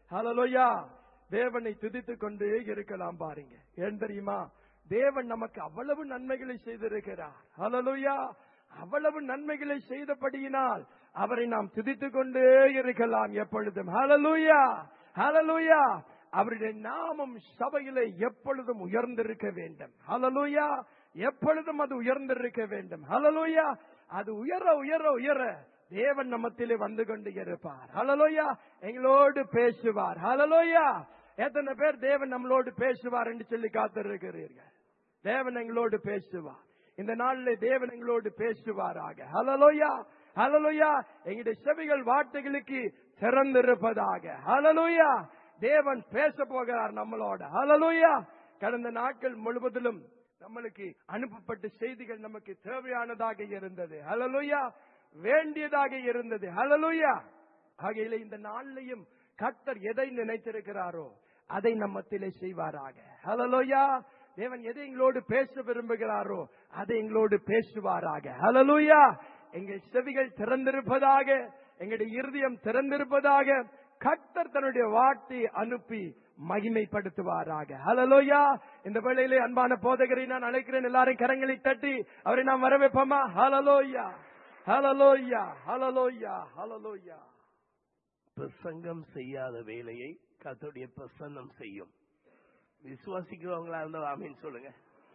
ஹalleluya தேவனை துதித்துக் கொண்டே இருக்கலாம் பாருங்க ஏன் தெரியுமா தேவன் நமக்கு அவ்வளவு நன்மைகளை செய்திருக்கிறார் ஹalleluya அவ்வளவு நன்மைகளை செய்தபடியினால் அவரை நாம் துதித்துக் கொண்டே இருக்கலாம் எப்பொழுதும் ஹalleluya ஹalleluya அவருடைய நாமம் சபையிலே எப்பொழுதும் உயர்ந்திருக்க வேண்டும் ஹalleluya எப்பொழுதும் அது உயர்ந்திருக்க வேண்டும் ஹalleluya அது உயர உயர உயர தேவன் நம்மத்திலே வந்து கொண்டு இருப்பார் ஹalleluya எங்களோடு பேசுவார் ஹalleluya எத்தனை பேர் தேவன் நம்மளோடு பேசுவார் என்று சொல்லி காத்திருக்கிறீர்கள் தேவன் எங்களோடு பேசுவார் இந்த நாளிலே தேவன் எங்களோடு பேசுவாராக ஹalleluya ஹalleluya எங்களுடைய செவிகள் வார்த்தைகளுக்கு திறந்திருப்பதாக ஹalleluya தேவன் பேச போகிறார் நம்மளோட ஹalleluya கடந்த நாட்கள் முழுவதிலும் நம்மளுக்கு அனுப்பப்பட்ட செய்திகள் நமக்கு தேவையானதாக இருந்தது ஹalleluya வேண்டியதாக இருந்தது ஹalleluya ஆகையில இந்த நாளிலையும் கர்த்தர் எதை நினைத்திருக்கிறாரோ அதை நம்மத்திலே செய்வாராக ஹalleluya தேவன் எதை எங்களோடு பேச விரும்புகிறாரோ அதை எங்களோடு பேசுவாராக ஹalleluya எங்கள் செவிகள் திறந்திருப்பதாக எங்களுடைய இருதயம் திறந்திருப்பதாக கர்த்தர் தன்னுடைய வார்த்தை அனுப்பி மகிமைப்படுத்துவாராக ஹalleluya இந்த வேளையிலே அன்பான போதகரை நான் அழைக்கிறேன் எல்லாரும் கரங்களை தட்டி அவரை நாம் வரவேற்போமா ஹalleluya ஹalleluya ஹalleluya ஹalleluya பிரசங்கம் செய்யாத வேலையை கர்த்தருடைய பிரசன்னம் செய்யும் விசுவாசிக்கிறவங்களா இருந்தா ஆமீன் சொல்லுங்க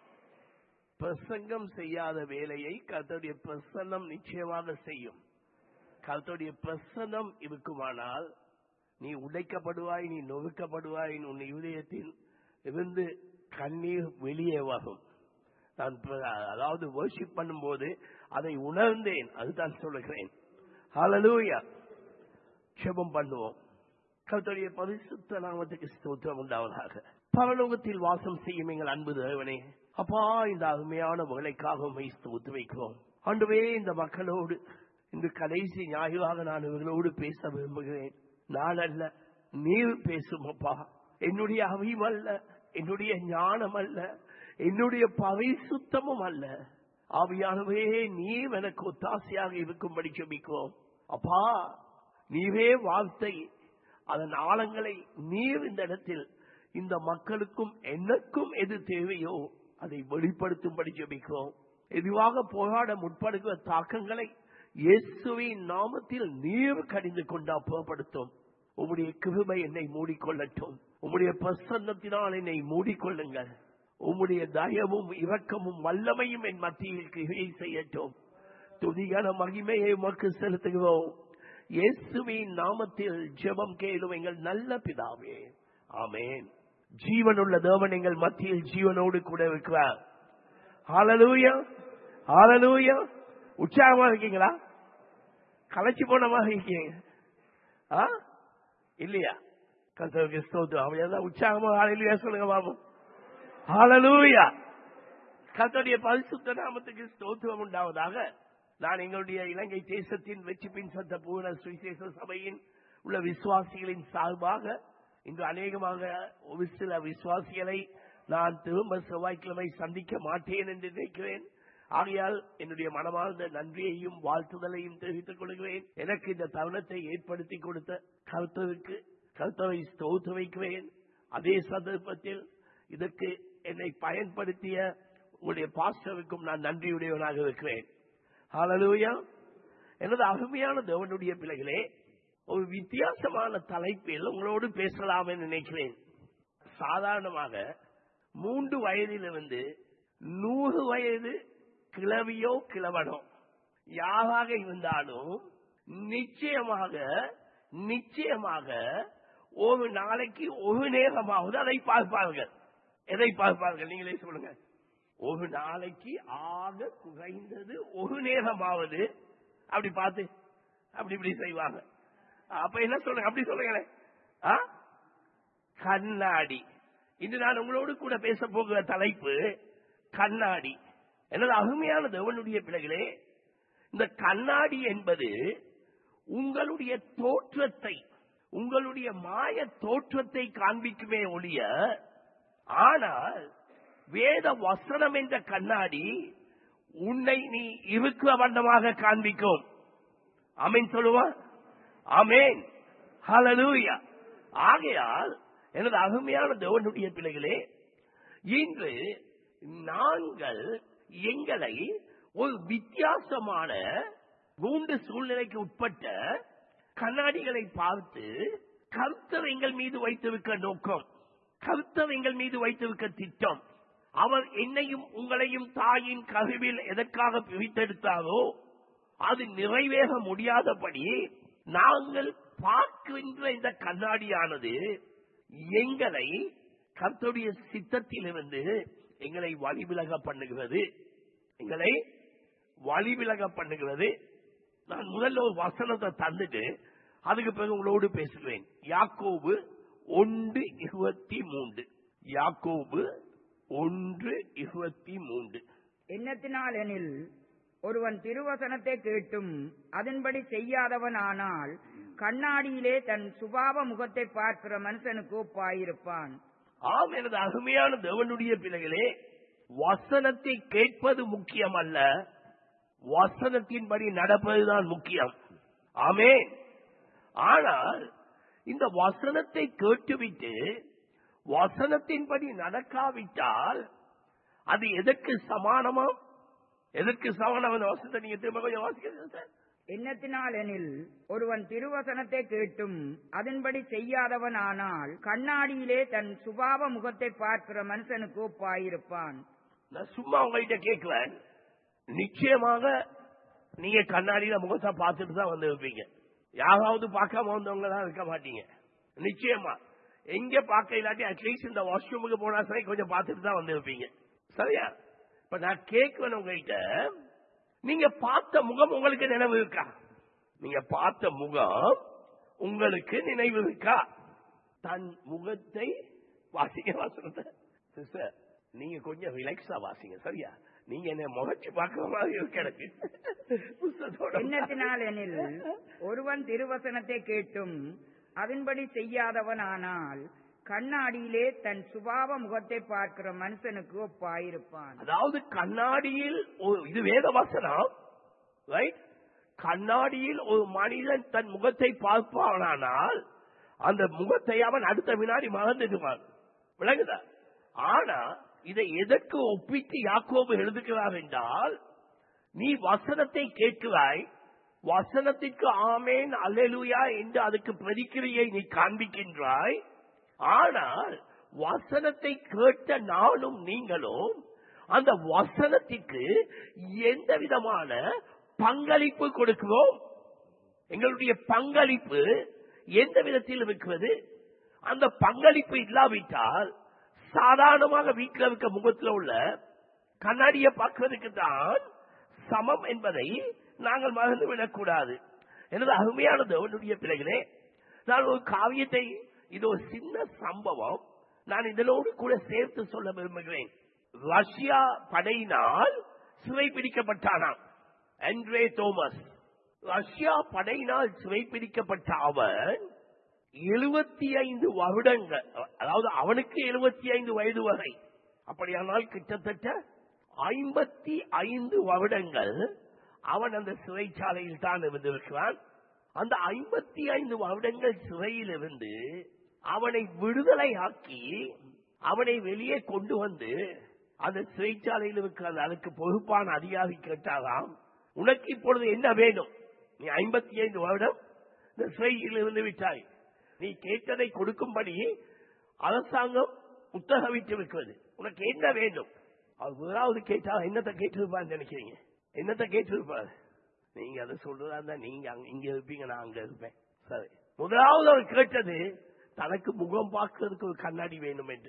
பிரசங்கம் செய்யாத வேலையை கர்த்தருடைய பிரசன்னம் நிச்சயமாக செய்யும் கர்த்தருடைய பிரசன்னம் இருக்குமானால் நீ உடைக்கப்படுவாய் நீ நொறுக்கப்படுவாய் உன் இதயத்தில் இருந்து கண்ணீர் வெளியே வரும் நான் இப்ப அதாவது வர்ஷிப் பண்ணும்போது அதை உணர்ந்தேன் அதுதான் சொல்லுகிறேன் ஹalleluya ஜெபம் பண்ணுவோம் கர்த்தருடைய பரிசுத்த நாமத்துக்கு ஸ்தோத்திரம் உண்டாவதாக பரலோகத்தில் வாசம் செய்யும் எங்கள் அன்பு தேவனே அப்பா இந்த அருமையான வேலைக்காக உண்மை ஸ்தோத்து வைக்கிறோம் ஆண்டுவே இந்த மக்களோடு இந்த கடைசி ஞாயிறாக நான் இவர்களோடு பேச விரும்புகிறேன் நான் அல்ல நீர் பேசும் அப்பா என்னுடைய அறிவு அல்ல என்னுடைய ஞானம் அல்ல என்னுடைய பரிசுத்தமும் அல்ல ஆவியானவே நீர் எனக்கு ஒத்தாசையாக இருக்கும்படி ஜெபிக்கிறோம் அப்பா நீரே வார்த்தை அதன் ஆழங்களை நீர் இந்த இடத்தில் இந்த மக்களுக்கும் எனக்கும் எது தேவையோ அதை வெளிப்படுத்தும்படி ஜெபிக்கிறோம் எதுவாக போராட முற்படுகிற தாக்கங்களை இயேசுவின் நாமத்தில் நீர் கடிந்து கொண்டு அப்புறப்படுத்தும் உம்முடைய கிருபை என்னை மூடிக்கொள்ளட்டும் உம்முடைய பிரசன்னத்தினால் என்னை மூடிக்கொள்ளுங்கள் உம்முடைய தயவும் இரக்கமும் வல்லமையும் என் மத்தியில் கிரியை செய்யட்டும் துதியான மகிமையை உமக்கு செலுத்துகிறோம் இயேசுவின் நாமத்தில் ஜெபம் கேளும் எங்கள் நல்ல பிதாவே ஆமென் ஜீவனுள்ள தேவன் எங்கள் மத்தியில் ஜீவனோடு கூட இருக்கிறார் ஹalleluya ஹalleluya உற்சாகமா இருக்கீங்களா களைச்சு போன மாதிரி இருக்கீங்க ஆ இல்லையா கர்த்தருக்கு ஸ்தோத்திரம் அவன் ஏதாவது உற்சாகமா ஹalleluya சொல்லுங்க பாபு ஹalleluya கர்த்தருடைய பரிசுத்த நாமத்துக்கு ஸ்தோத்திரம் உண்டாவதாக நான் எங்களுடைய இலங்கை தேசத்தின் வெற்றி பின் சத்த பூரண சுவிசேஷ சபையின் உள்ள விசுவாசிகளின் சார்பாக இன்று அநேகமாக ஒரு சில விசுவாசிகளை நான் திரும்ப செவ்வாய்க்கிழமை சந்திக்க மாட்டேன் என்று நினைக்கிறேன் ஆகையால் என்னுடைய மனமார்ந்த நன்றியையும் வாழ்த்துதலையும் தெரிவித்துக் கொள்கிறேன் எனக்கு இந்த தருணத்தை ஏற்படுத்தி கொடுத்த கருத்தருக்கு கருத்தவை ஸ்தோத்து வைக்கிறேன் அதே சந்தர்ப்பத்தில் இதற்கு என்னை பயன்படுத்திய உங்களுடைய பாஸ்டருக்கும் நான் நன்றியுடையவனாக இருக்கிறேன் ஹalleluya எனது அருமையான தேவனுடைய பிள்ளைகளே ஒரு வித்தியாசமான தலைப்பில் உங்களோடு பேசலாம் என்று நினைக்கிறேன் சாதாரணமாக மூன்று வயதிலிருந்து நூறு வயது கிழவியோ கிழவனோ யாராக இருந்தாலும் நிச்சயமாக நிச்சயமாக ஒரு நாளைக்கு ஒரு நேரமாவது அதை பார்ப்பார்கள் எதை பார்ப்பார்கள் நீங்களே சொல்லுங்க ஒரு நாளைக்கு ஆக குறைந்தது ஒரு நேரமாவது அப்படி பார்த்து அப்படி இப்படி செய்வாங்க அப்ப என்ன சொல்லுங்க அப்படி சொல்லுங்களேன் ஆ? கண்ணாடி இன்று நான் உங்களோடு கூட பேச போகிற தலைப்பு கண்ணாடி எனது அருமையான தேவனுடைய பிள்ளைகளே இந்த கண்ணாடி என்பது உங்களுடைய தோற்றத்தை உங்களுடைய மாய தோற்றத்தை காண்பிக்குமே ஒழிய ஆனால் வேத வசனம் என்ற கண்ணாடி உன்னை நீ இருக்கிற வண்ணமாக காண்பிக்கும் அமீன் சொல்லுவா அமேன் ஹalleluya ஆகையால் எனது அருமையான தேவனுடைய பிள்ளைகளே இன்று நாங்கள் எங்களை ஒரு வித்தியாசமான கூண்டு சூழ்நிலைக்கு உட்பட்ட கண்ணாடிகளை பார்த்து கருத்தர் எங்கள் மீது வைத்திருக்க நோக்கம் கருத்தர் எங்கள் மீது வைத்திருக்க திட்டம் அவர் என்னையும் உங்களையும் தாயின் கருவில் எதற்காக பிரித்தெடுத்தாரோ அது நிறைவேற முடியாதபடி நாங்கள் பார்க்கின்ற இந்த கண்ணாடியானது எங்களை கர்த்தருடைய சித்தத்திலிருந்து எங்களை வழிவிலக பண்ணுகிறது எங்களை வழிவிலக பண்ணுகிறது நான் முதல்ல ஒரு வசனத்தை தந்துட்டு அதுக்கு பிறகு உங்களோடு பேசுவேன் யாக்கோபு ஒன்று இருபத்தி மூன்று யாக்கோபு ஒன்று இருபத்தி மூன்று எண்ணத்தினால் எனில் ஒருவன் திருவசனத்தை கேட்டும் அதன்படி செய்யாதவன் ஆனால் கண்ணாடியிலே தன் சுபாவ முகத்தை பார்க்கிற மனுஷனுக்கு ஒப்பாயிருப்பான் ஆம் எனது அருமையான தேவனுடைய பிள்ளைகளே வசனத்தை கேட்பது முக்கியம் அல்ல வசனத்தின்படி நடப்பதுதான் முக்கியம் ஆமென் ஆனால் இந்த வசனத்தை கேட்டுவிட்டு வசனத்தின்படி நடக்காவிட்டால் அது எதற்கு சமானமா எதற்கு சமானம் வசனத்தை நீங்க திரும்ப கொஞ்சம் வாசிக்கிறீங்க சார் எண்ணத்தினால் எனில் ஒருவன் திருவசனத்தை கேட்டும் அதன்படி செய்யாதவன் ஆனால் கண்ணாடியிலே தன் சுபாவ முகத்தை பார்க்கிற மனுஷனுக்கு ஒப்பாயிருப்பான் நான் சும்மா உங்ககிட்ட கேட்கல நிச்சயமாக நீங்க கண்ணாடியில முகத்தை பார்த்துட்டு தான் வந்து இருப்பீங்க யாராவது பார்க்காம வந்தவங்க தான் இருக்க மாட்டீங்க நிச்சயமா எங்க பார்க்க இல்லாட்டி அட்லீஸ்ட் இந்த வாஷ்ரூமுக்கு போனா சரி கொஞ்சம் பார்த்துட்டு தான் வந்து இருப்பீங்க சரியா இப்ப நான் கேட்கணும் உங்ககிட்ட நீங்க பார்த்த முகம் உங்களுக்கு நினைவு இருக்கா நீங்க பார்த்த முகம் உங்களுக்கு நினைவு இருக்கா தன் முகத்தை வாசிக்க வாசனத்தை சிஸ்டர் நீங்க கொஞ்சம் ரிலாக்ஸா வாசிங்க சரியா நீங்க என்ன முகச்சு பார்க்கிற மாதிரி இருக்கு எனக்கு புஸ்தகத்தோட எண்ணத்தினால் எனில் ஒருவன் திருவசனத்தை கேட்டும் அதன்படி செய்யாதவன் ஆனால் கண்ணாடியிலே தன் சுபாவ முகத்தை பார்க்கிற மனுஷனுக்கு ஒப்பாயிருப்பான் அதாவது கண்ணாடியில் ஒரு- இது வேத வசனம் ரைட் கண்ணாடியில் ஒரு மனிதன் தன் முகத்தை பார்ப்பானானால் அந்த முகத்தை அவன் அடுத்த வினாடி மறந்துடுவான் விளங்குதா ஆனா இதை எதற்கு ஒப்பிட்டு யாக்கோபு எழுதுகிறார் என்றால் நீ வசனத்தை கேட்கிறாய் வசனத்திற்கு ஆமேன் அல்லேலூயா என்று அதுக்கு பிரதிக்கிரியை நீ காண்பிக்கின்றாய் ஆனால் வசனத்தை கேட்ட நானும் நீங்களும் அந்த வசனத்திற்கு எந்த விதமான பங்களிப்பு கொடுக்கிறோம் எங்களுடைய பங்களிப்பு எந்த விதத்தில் இருக்கிறது அந்த பங்களிப்பு இல்லாவிட்டால் சாதாரணமாக வீட்டில் இருக்க முகத்தில் உள்ள கண்ணாடியை பார்க்கிறதுக்கு தான் சமம் என்பதை நாங்கள் மறந்துவிடக் கூடாது எனது அருமையான தேவனுடைய பிள்ளைகளே நான் ஒரு காவியத்தை இது ஒரு சின்ன சம்பவம் நான் இதனோடு கூட சேர்த்து சொல்ல விரும்புகிறேன் ரஷ்யா படையினால் சிறைப்பிடிக்கப்பட்டானாம் ஆண்ட்ரே தோமஸ் ரஷ்யா படையினால் சிறைப்பிடிக்கப்பட்ட அவன் எழுபத்தி ஐந்து வருடங்கள் அதாவது அவனுக்கு எழுபத்தி ஐந்து வயது வரை அப்படியானால் கிட்டத்தட்ட ஐம்பத்தி ஐந்து வருடங்கள் அவன் அந்த சிறைச்சாலையில் தான் இருந்திருக்கிறான் அந்த ஐம்பத்தி ஐந்து வருடங்கள் சிறையில் இருந்து அவனை விடுதலை ஆக்கி அவனை வெளியே கொண்டு வந்து அந்த சிறைச்சாலையில் இருக்கிற அந்த அதுக்கு பொறுப்பான அதிகாரி கேட்டாராம் உனக்கு இப்பொழுது என்ன வேணும் நீ ஐம்பத்தி ஐந்து வருடம் இந்த சிறையில் இருந்து விட்டாய் நீ கேட்டதை கொடுக்கும்படி அரசாங்கம் உத்தரவிட்டு இருக்கிறது உனக்கு என்ன வேண்டும் அவர் முதலாவது கேட்டா என்னத்தை கேட்டிருப்பான்னு நினைக்கிறீங்க என்னத்தை கேட்டிருப்பார் நீங்க அதை சொல்றதா இருந்தா நீங்க அங்க- இங்க இருப்பீங்க நான் அங்க இருப்பேன் சரி முதலாவது அவர் கேட்டது தனக்கு முகம் பார்க்கிறதுக்கு ஒரு கண்ணாடி வேணும் என்று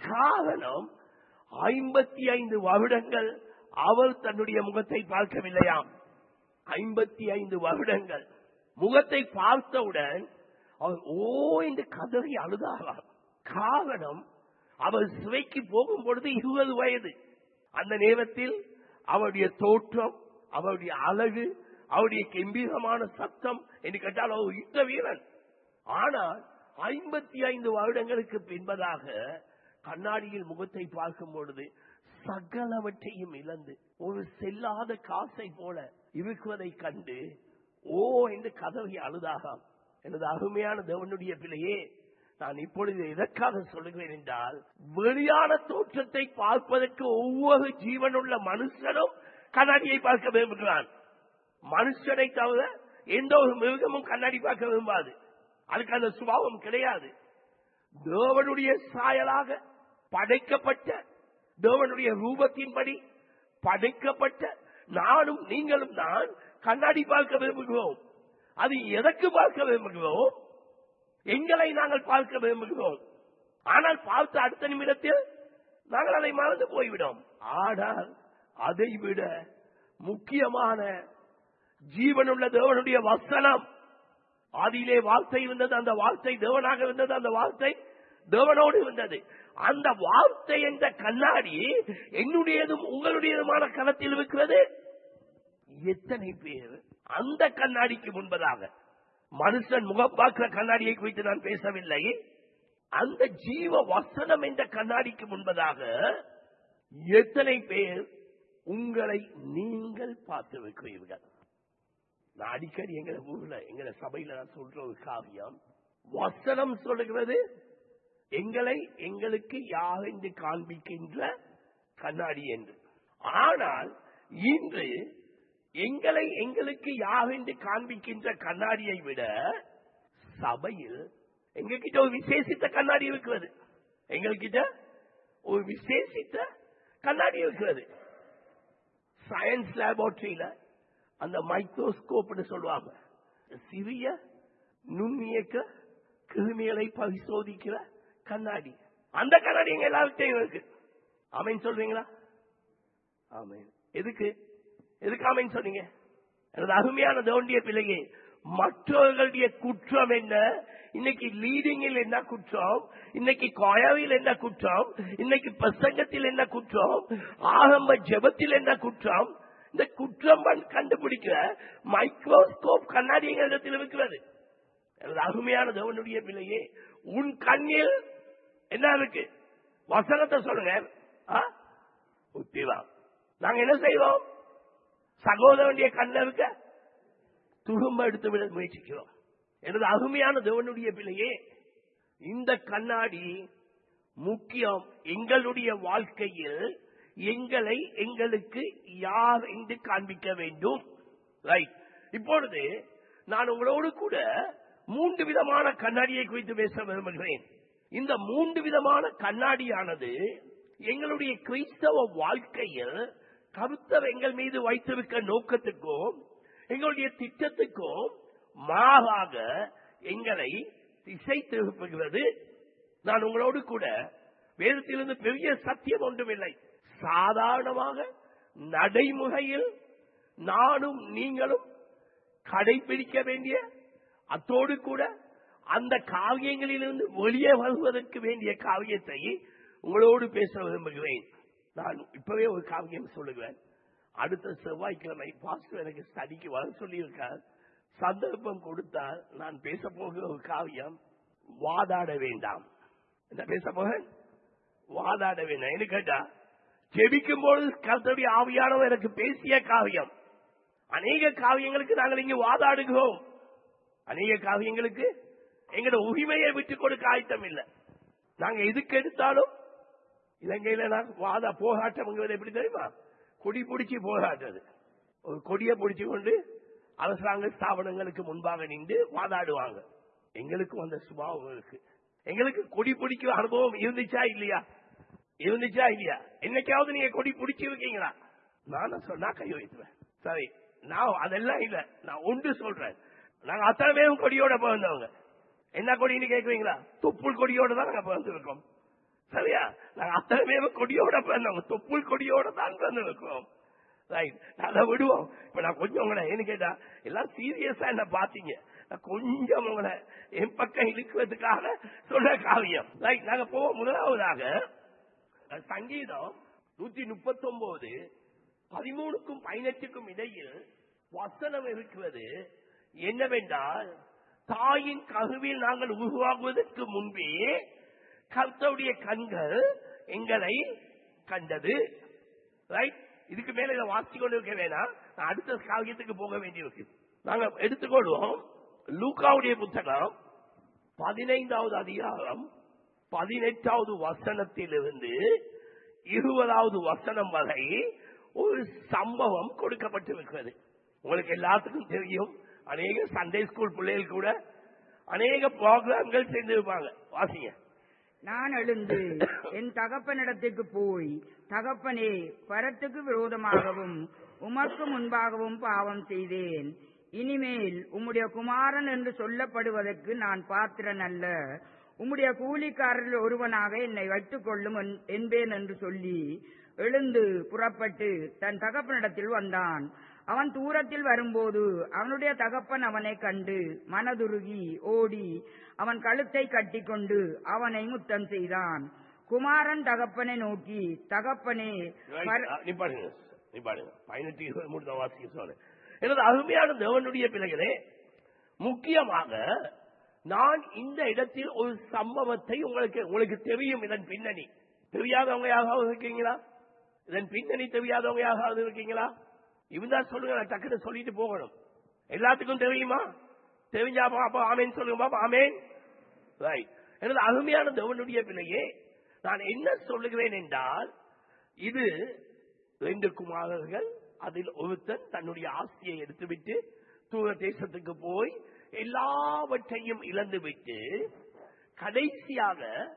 காரணம் ஐம்பத்தி ஐந்து வருடங்கள் அவர் தன்னுடைய முகத்தை பார்க்கவில்லையாம் ஐம்பத்தி ஐந்து வருடங்கள் முகத்தை பார்த்தவுடன் அவர் ஓ என்று கதறி அழுதாராம் காரணம் அவர் சிறைக்கு போகும் பொழுது இருபது வயது அந்த நேரத்தில் அவருடைய தோற்றம் அவருடைய அழகு அவருடைய கம்பீரமான சத்தம் என்று கேட்டால் அவர் யுத்த வீரன் ஆனால் ஐம்பத்தி ஐந்து வருடங்களுக்கு பின்பதாக கண்ணாடியில் முகத்தை பார்க்கும் பொழுது சகலவற்றையும் இழந்து ஒரு செல்லாத காசை போல இருக்குவதை கண்டு ஓ என்று கதவி அழுதாகாம் எனது அருமையான தேவனுடைய பிள்ளையே நான் இப்பொழுது எதற்காக சொல்லுகிறேன் என்றால் வெளியான தோற்றத்தை பார்ப்பதற்கு ஒவ்வொரு ஜீவனுள்ள மனுஷனும் கண்ணாடியை பார்க்க விரும்புகிறான் மனுஷனை தவிர எந்த ஒரு மிருகமும் கண்ணாடி பார்க்க விரும்பாது அதுக்கு அந்த சுபாவம் கிடையாது தேவனுடைய சாயலாக படைக்கப்பட்ட தேவனுடைய ரூபத்தின்படி படைக்கப்பட்ட நானும் நீங்களும் தான் கண்ணாடி பார்க்க விரும்புகிறோம் அது எதற்கு பார்க்க விரும்புகிறோம் எங்களை நாங்கள் பார்க்க விரும்புகிறோம் ஆனால் பார்த்த அடுத்த நிமிடத்தில் நாங்கள் அதை மறந்து போய்விடும் ஆனால் அதை விட முக்கியமான ஜீவனுள்ள தேவனுடைய வசனம் ஆதியிலே வார்த்தை இருந்தது அந்த வார்த்தை தேவனாக இருந்தது அந்த வார்த்தை தேவனோடு இருந்தது அந்த வார்த்தை என்ற கண்ணாடி என்னுடையதும் உங்களுடையதுமான களத்தில் இருக்கிறது எத்தனை பேர் அந்த கண்ணாடிக்கு முன்பதாக மனுஷன் முகம் பார்க்கிற கண்ணாடியை குறித்து நான் பேசவில்லை அந்த ஜீவ வசனம் என்ற கண்ணாடிக்கு முன்பதாக எத்தனை பேர் உங்களை நீங்கள் பார்த்து வைக்கிறீர்கள் நான் அடிக்கடி எங்களை ஊர்ல எங்களை சபையில நான் சொல்ற ஒரு காவியம் வசனம் சொல்லுகிறது எங்களை எங்களுக்கு யார் என்று காண்பிக்கின்ற கண்ணாடி என்று ஆனால் இன்று எங்களை எங்களுக்கு யார் என்று காண்பிக்கின்ற கண்ணாடியை விட சபையில் எங்ககிட்ட ஒரு விசேஷித்த கண்ணாடி இருக்கிறது எங்ககிட்ட ஒரு விசேஷித்த கண்ணாடி இருக்கிறது சயின்ஸ் லேபோரட்டரியில அந்த மைக்ரோஸ்கோப்னு சொல்லுவாங்க சிறிய நுண்ணியக்க கிருமிகளை பரிசோதிக்கிற கண்ணாடி அந்த கண்ணாடி எங்க எல்லார்கிட்டையும் இருக்கு ஆமைன்னு சொல்றீங்களா ஆமேன் எதுக்கு எதுக்கு ஆமைன்னு சொன்னீங்க எனது அருமையான தோண்டிய பிள்ளையே மற்றவர்களுடைய குற்றம் என்ன இன்னைக்கு லீடிங்கில் என்ன குற்றம் இன்னைக்கு கொயவில் என்ன குற்றம் இன்னைக்கு பிரசங்கத்தில் என்ன குற்றம் ஆரம்ப ஜெபத்தில் என்ன குற்றம் இந்த குற்றம் கண்- கண்டுபிடிக்கிற மைக்ரோஸ்கோப் கண்ணாடி எங்களிடத்தில் இருக்கிறது எனது அருமையான தேவனுடைய பிள்ளையே உன் கண்ணில் என்ன இருக்கு வசனத்தை சொல்லுங்க ஆ? உத்திதான் நாங்க என்ன செய்வோம் சகோதரனுடைய கண்ணில் இருக்க துரும்ப எடுத்து விட முயற்சிக்கிறோம் எனது அருமையான தேவனுடைய பிள்ளையே இந்த கண்ணாடி முக்கியம் எங்களுடைய வாழ்க்கையில் எங்களை எங்களுக்கு யார் என்று காண்பிக்க வேண்டும் ரைட் இப்பொழுது நான் உங்களோடு கூட மூன்று விதமான கண்ணாடியை குறித்து பேச விரும்புகிறேன் இந்த மூன்று விதமான கண்ணாடியானது எங்களுடைய கிறிஸ்தவ வாழ்க்கையில் கருத்தர் எங்கள் மீது வைத்திருக்க நோக்கத்துக்கும் எங்களுடைய திட்டத்துக்கும் மாறாக எங்களை திசை திருப்புகிறது நான் உங்களோடு கூட வேதத்திலிருந்து பெரிய சத்தியம் ஒன்றுமில்லை சாதாரணமாக நடைமுறையில் நானும் நீங்களும் கடைபிடிக்க வேண்டிய அத்தோடு கூட அந்த காவியங்களிலிருந்து வெளியே வருவதற்கு வேண்டிய காவியத்தை உங்களோடு பேச விரும்புகிறேன் நான் இப்பவே ஒரு காவியம் சொல்லுகிறேன் அடுத்த செவ்வாய்க்கிழமை பாஸ்டர் எனக்கு ஸ்டடிக்கு வர சொல்லியிருக்கார் சந்தர்ப்பம் கொடுத்தால் நான் பேச போகிற ஒரு காவியம் வாதாட வேண்டாம் என்ன பேச போகிறேன் வாதாட வேண்டாம் என்ன கேட்டா ஜெபிக்கும் பொழுது கர்த்தருடைய ஆவியானவர் எனக்கு பேசிய காவியம் அநேக காவியங்களுக்கு நாங்கள் இங்கு வாதாடுகிறோம் அநேக காவியங்களுக்கு எங்களோட உரிமையை விட்டுக் கொடுக்க ஆயத்தம் இல்லை நாங்க எதுக்கு எடுத்தாலும் இலங்கையில நான் வாதா போராட்டம்ங்கிறது எப்படி தெரியுமா கொடி பிடிச்சி போராட்டது ஒரு கொடியை பிடிச்சு கொண்டு அரசாங்க ஸ்தாபனங்களுக்கு முன்பாக நின்று வாதாடுவாங்க எங்களுக்கு வந்த சுபாவம் இருக்கு எங்களுக்கு கொடி பிடிக்கிற அனுபவம் இருந்துச்சா இல்லையா இருந்துச்சா இல்லையா என்னைக்காவது நீங்க கொடி பிடிச்சிருக்கீங்களா நானும் சொன்னா கை வைத்துவேன் சரி நான் அதெல்லாம் இல்ல நான் ஒன்று சொல்றேன் நாங்க அத்தனை பேரும் கொடியோட பிறந்தவங்க என்ன கொடின்னு கேக்குறீங்களா தொப்புள் கொடியோட தான் நாங்க பிறந்திருக்கோம் சரியா நாங்க அத்தனை பேரும் கொடியோட பிறந்தவங்க தொப்புள் கொடியோட தான் பிறந்திருக்கோம் ரைட் அதை விடுவோம் இப்ப நான் கொஞ்சம் உங்களை என்ன கேட்டா எல்லாம் சீரியஸா என்ன பாத்தீங்க நான் கொஞ்சம் உங்களை என் பக்கம் இழுக்கிறதுக்காக சொன்ன காவியம் ரைட் நாங்க போவோம் முதலாவதாக சங்கீதம் நூத்தி முப்பத்தி ஒன்பது பதிமூணுக்கும் பதினெட்டுக்கும் இடையில் வசனம் இருக்கிறது என்னவென்றால் தாயின் கருவில் நாங்கள் உருவாகுவதற்கு முன்பே கர்த்தருடைய கண்கள் எங்களை கண்டது ரைட் இதுக்கு மேல இதை வாசிச்சு கொண்டு இருக்க வேணாம் நான் அடுத்த காவியத்துக்கு போக வேண்டியிருக்கு நாங்க எடுத்துக்கொள்வோம் லூக்காவுடைய புத்தகம் பதினைந்தாவது அதிகாரம் பதினெட்டாவது வசனத்திலிருந்து இருபதாவது வசனம் வரை ஒரு சம்பவம் கொடுக்கப்பட்டிருக்கிறது உங்களுக்கு எல்லாத்துக்கும் தெரியும் அநேக சண்டே ஸ்கூல் பிள்ளைகள் கூட அநேக ப்ரோக்ராம்கள் செய்திருப்பாங்க வாசிங்க நான் எழுந்து என் தகப்பனிடத்துக்கு போய் தகப்பனே பரத்துக்கு விரோதமாகவும் உமக்கு முன்பாகவும் பாவம் செய்தேன் இனிமேல் உம்முடைய குமாரன் என்று சொல்லப்படுவதற்கு நான் பாத்திரன் அல்ல உம்முடைய கூலிக்காரரில் ஒருவனாக என்னை வைத்துக் கொள்ளும் என்- என்பேன் என்று சொல்லி எழுந்து புறப்பட்டு தன் தகப்பனிடத்தில் வந்தான் அவன் தூரத்தில் வரும்போது அவனுடைய தகப்பன் அவனை கண்டு மனதுருகி ஓடி அவன் கழுத்தை கட்டிக்கொண்டு அவனை முத்தம் செய்தான் குமாரன் தகப்பனை நோக்கி தகப்பனே பர- நீ பாருங்க நீ பாருங்க பதினெட்டு இருபது மூணு தான் வாசிக்க சொல்ல எனது அருமையான தேவனுடைய பிள்ளைகளே முக்கியமாக நான் இந்த இடத்தில் ஒரு சம்பவத்தை உங்களுக்கு உங்களுக்கு தெரியும் இதன் பின்னணி தெரியாதவங்க யாராவது இருக்கீங்களா இதன் பின்னணி தெரியாதவங்க யாராவது இருக்கீங்களா இவன் சொல்லுங்க நான் டக்குன்னு சொல்லிட்டு போகணும் எல்லாத்துக்கும் தெரியுமா தெரிஞ்சா பாப்பா ஆமேன் சொல்லுங்க பாப்பா ஆமேன் ரைட் எனது அருமையான தேவனுடைய பிள்ளையே நான் என்ன சொல்லுகிறேன் என்றால் இது ரெண்டு குமாரர்கள் அதில் ஒருத்தன் தன்னுடைய ஆசையை எடுத்துவிட்டு தூர தேசத்துக்கு போய் எல்லாவற்றையும் இழந்துவிட்டு கடைசியாக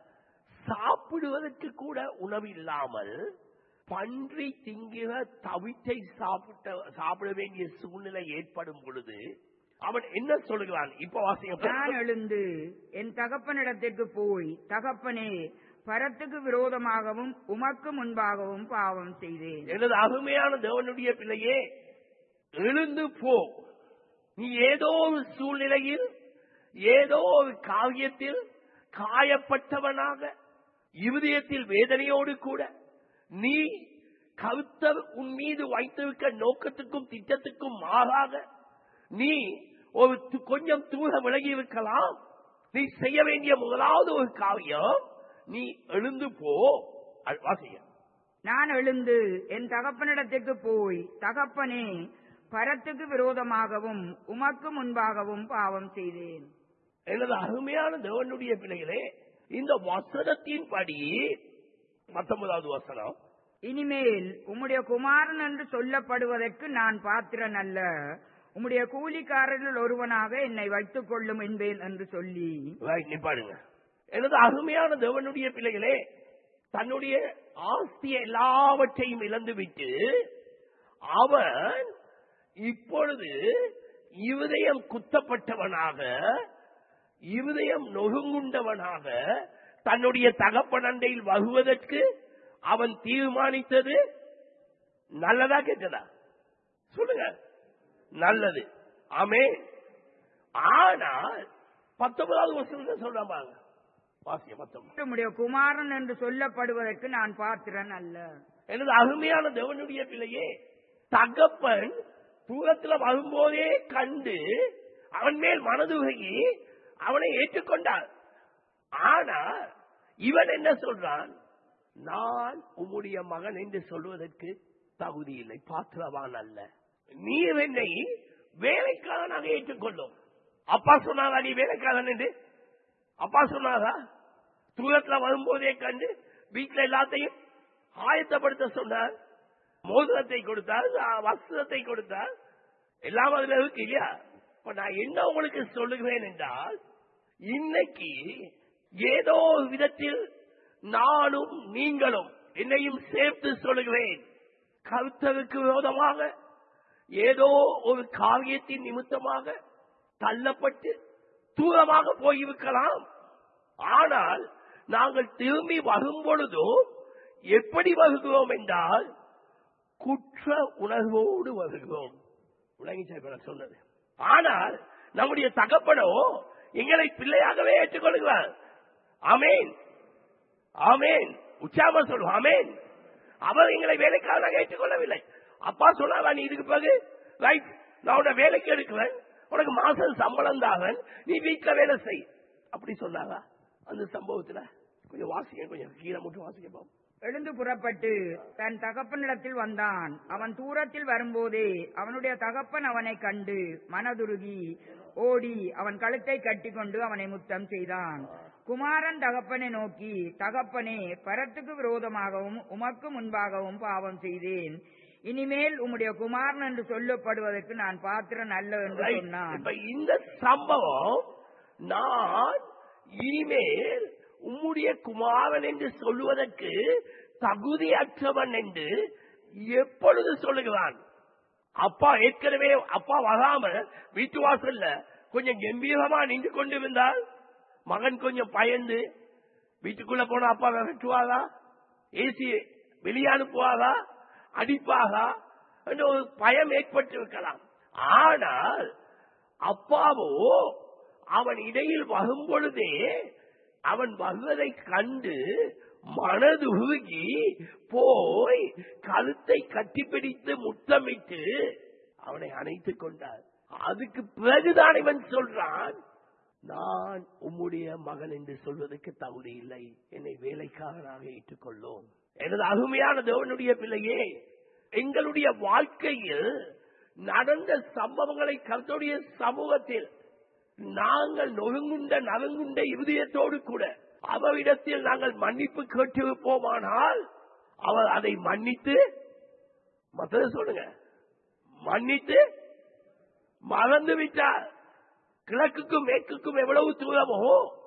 சாப்பிடுவதற்கு கூட உணவு இல்லாமல் பன்றி திங்கிற தவிட்டை சாப்பிட்ட சாப்பிட வேண்டிய சூழ்நிலை ஏற்படும் பொழுது அவன் என்ன சொல்லுகிறான் இப்ப வாசிங்க நான் எழுந்து என் தகப்பனிடத்திற்கு போய் தகப்பனே பரத்துக்கு விரோதமாகவும் உமக்கு முன்பாகவும் பாவம் செய்தேன் எனது அருமையான தேவனுடைய பிள்ளையே எழுந்து போ நீ ஏதோ ஒரு சூழ்நிலையில் ஏதோ ஒரு காரியத்தில் காயப்பட்டவனாக இருதயத்தில் வேதனையோடு கூட நீ கருத்தர் உன் மீது வைத்திருக்க நோக்கத்துக்கும் திட்டத்துக்கும் மாறாக நீ ஒரு து- கொஞ்சம் தூர விலகி இருக்கலாம் நீ செய்ய வேண்டிய முதலாவது ஒரு காரியம் நீ எழுந்து போ அது வாசிங்க நான் எழுந்து என் தகப்பனிடத்திற்கு போய் தகப்பனே பரத்துக்கு விரோதமாகவும் உமக்கு முன்பாகவும் பாவம் செய்தேன் எனது அருமையான தேவனுடைய பிள்ளைகளே இந்த வசனத்தின்படி பத்தொன்பதாவது வசனம் இனிமேல் உம்முடைய குமாரன் என்று சொல்லப்படுவதற்கு நான் பாத்திரன் அல்ல உம்முடைய கூலிக்காரரில் ஒருவனாக என்னை வைத்துக் கொள்ளும் என்பேன் என்று சொல்லி Right, நீ பாருங்க எனது அருமையான தேவனுடைய பிள்ளைகளே தன்னுடைய ஆஸ்திய எல்லாவற்றையும் இழந்துவிட்டு அவன் இப்பொழுது இருதயம் குத்தப்பட்டவனாக இருதயம் நொறுங்குண்டவனாக தன்னுடைய தகப்பனண்டையில் வருவதற்கு அவன் தீர்மானித்தது நல்லதா கெட்டதா சொல்லுங்க நல்லது ஆமே ஆனால் பத்தொன்பதாவது வருஷம் சொல்றாங்க வாசிய பத்தொன்பது உம்முடைய குமாரன் என்று சொல்லப்படுவதற்கு நான் பாத்திரன் அல்ல எனது அருமையான தேவனுடைய பிள்ளையே தகப்பன் தூரத்துல வரும்போதே கண்டு அவன் மேல் மனதுகி அவனை ஏற்றுக்கொண்டான் ஆனா இவன் என்ன சொல்றான் நான் உம்முடைய மகன் என்று சொல்வதற்கு தகுதி இல்லை பாத்திரவான் அல்ல நீ என்னை வேலைக்காரனாக ஏற்றுக்கொள்ளும் அப்பா சொன்னாரா நீ வேலைக்காரன் என்று அப்பா சொன்னாரா தூரத்துல வரும்போதே கண்டு வீட்டுல எல்லாத்தையும் ஆயத்தப்படுத்த சொன்னார் மோதிரத்தை கொடுத்தார் அஹ், வஸ்திரத்தை கொடுத்தார் எல்லாம் அதுல இருக்கு இல்லையா இப்ப நான் என்ன உங்களுக்கு சொல்லுகிறேன் என்றால் இன்னைக்கு ஏதோ ஒரு விதத்தில் நானும் நீங்களும் என்னையும் சேர்த்து சொல்லுகிறேன் கருத்தருக்கு விரோதமாக ஏதோ ஒரு காரியத்தின் நிமித்தமாக தள்ளப்பட்டு தூரமாக போயிருக்கலாம் ஆனால் நாங்கள் திரும்பி வரும் பொழுதோ எப்படி வருகிறோம் என்றால் குற்ற உணர்வோடு வருகிறோம் விளங்கிச்சா இப்ப நான் சொன்னது ஆனால் நம்முடைய தகப்பனோ எங்களை பிள்ளையாகவே ஏற்றுக்கொள்கிறார் ஆமேன் ஆமேன் உச்சாம சொல்லுவோம் ஆமேன் அவர் எங்களை வேலைக்காரனாக ஏற்றுக்கொள்ளவில்லை அப்பா சொன்னாரா நீ இதுக்கு பிறகு ரைட் நான் உன்னை வேலைக்கு எடுக்கிறேன் உனக்கு மாசம் சம்பளம் தாகன் நீ வீட்டுல வேலை செய் அப்படி சொன்னாரா அந்த சம்பவத்துல கொஞ்சம் வாசிக்க கொஞ்சம் கீழே மட்டும் வாசிக்கப்போம் எழுந்து புறப்பட்டு தன் தகப்பனிடத்தில் வந்தான் அவன் தூரத்தில் வரும்போதே அவனுடைய தகப்பன் அவனை கண்டு மனதுருகி ஓடி அவன் கழுத்தை கட்டிக்கொண்டு அவனை முத்தம் செய்தான் குமாரன் தகப்பனை நோக்கி தகப்பனே பரத்துக்கு விரோதமாகவும் உமக்கு முன்பாகவும் பாவம் செய்தேன் இனிமேல் உம்முடைய குமாரன் என்று சொல்லப்படுவதற்கு நான் பாத்திரம் அல்ல என்று Right. சொன்னான் இப்ப இந்த சம்பவம் நான் இனிமேல் உம்முடைய குமாரன் என்று சொல்லுவதற்கு தகுதியற்றவன் என்று எப்பொழுது சொல்லுகிறான் அப்பா ஏற்கனவே அப்பா வராம வீட்டு வாசல்ல கொஞ்சம் கம்பீரமா நின்று கொண்டிருந்தால் மகன் கொஞ்சம் பயந்து வீட்டுக்குள்ள போனா அப்பா விரட்டுவாரா ஏசி வெளியே அனுப்புவாரா அடிப்பாரா என்ற ஒரு பயம் ஏற்பட்டிருக்கலாம் ஆனால் அப்பாவோ அவன் இடையில் வரும் பொழுதே அவன் வருவதை கண்டு மனது உருகி போய் கழுத்தை கட்டிப்பிடித்து முத்தமிட்டு அவனை அணைத்துக் கொண்டார் அதுக்கு பிறகுதான் இவன் சொல்றான் நான் உம்முடைய மகன் என்று சொல்வதற்கு தகுதி இல்லை என்னை வேலைக்காரனாக ஏற்றுக்கொள்ளும் எனது அருமையான தேவனுடைய பிள்ளையே எங்களுடைய வாழ்க்கையில் நடந்த சம்பவங்களை கருத்துடைய சமூகத்தில் நாங்கள் நொறுங்குண்ட நறுங்குண்ட இருதயத்தோடு கூட அவரிடத்தில் நாங்கள் மன்னிப்பு கேட்டிருப்போமானால் அவர் அதை மன்னித்து மற்றது சொல்லுங்க மன்னித்து மறந்து விட்டார் கிழக்குக்கும் மேற்குக்கும் எவ்வளவு தூரமோ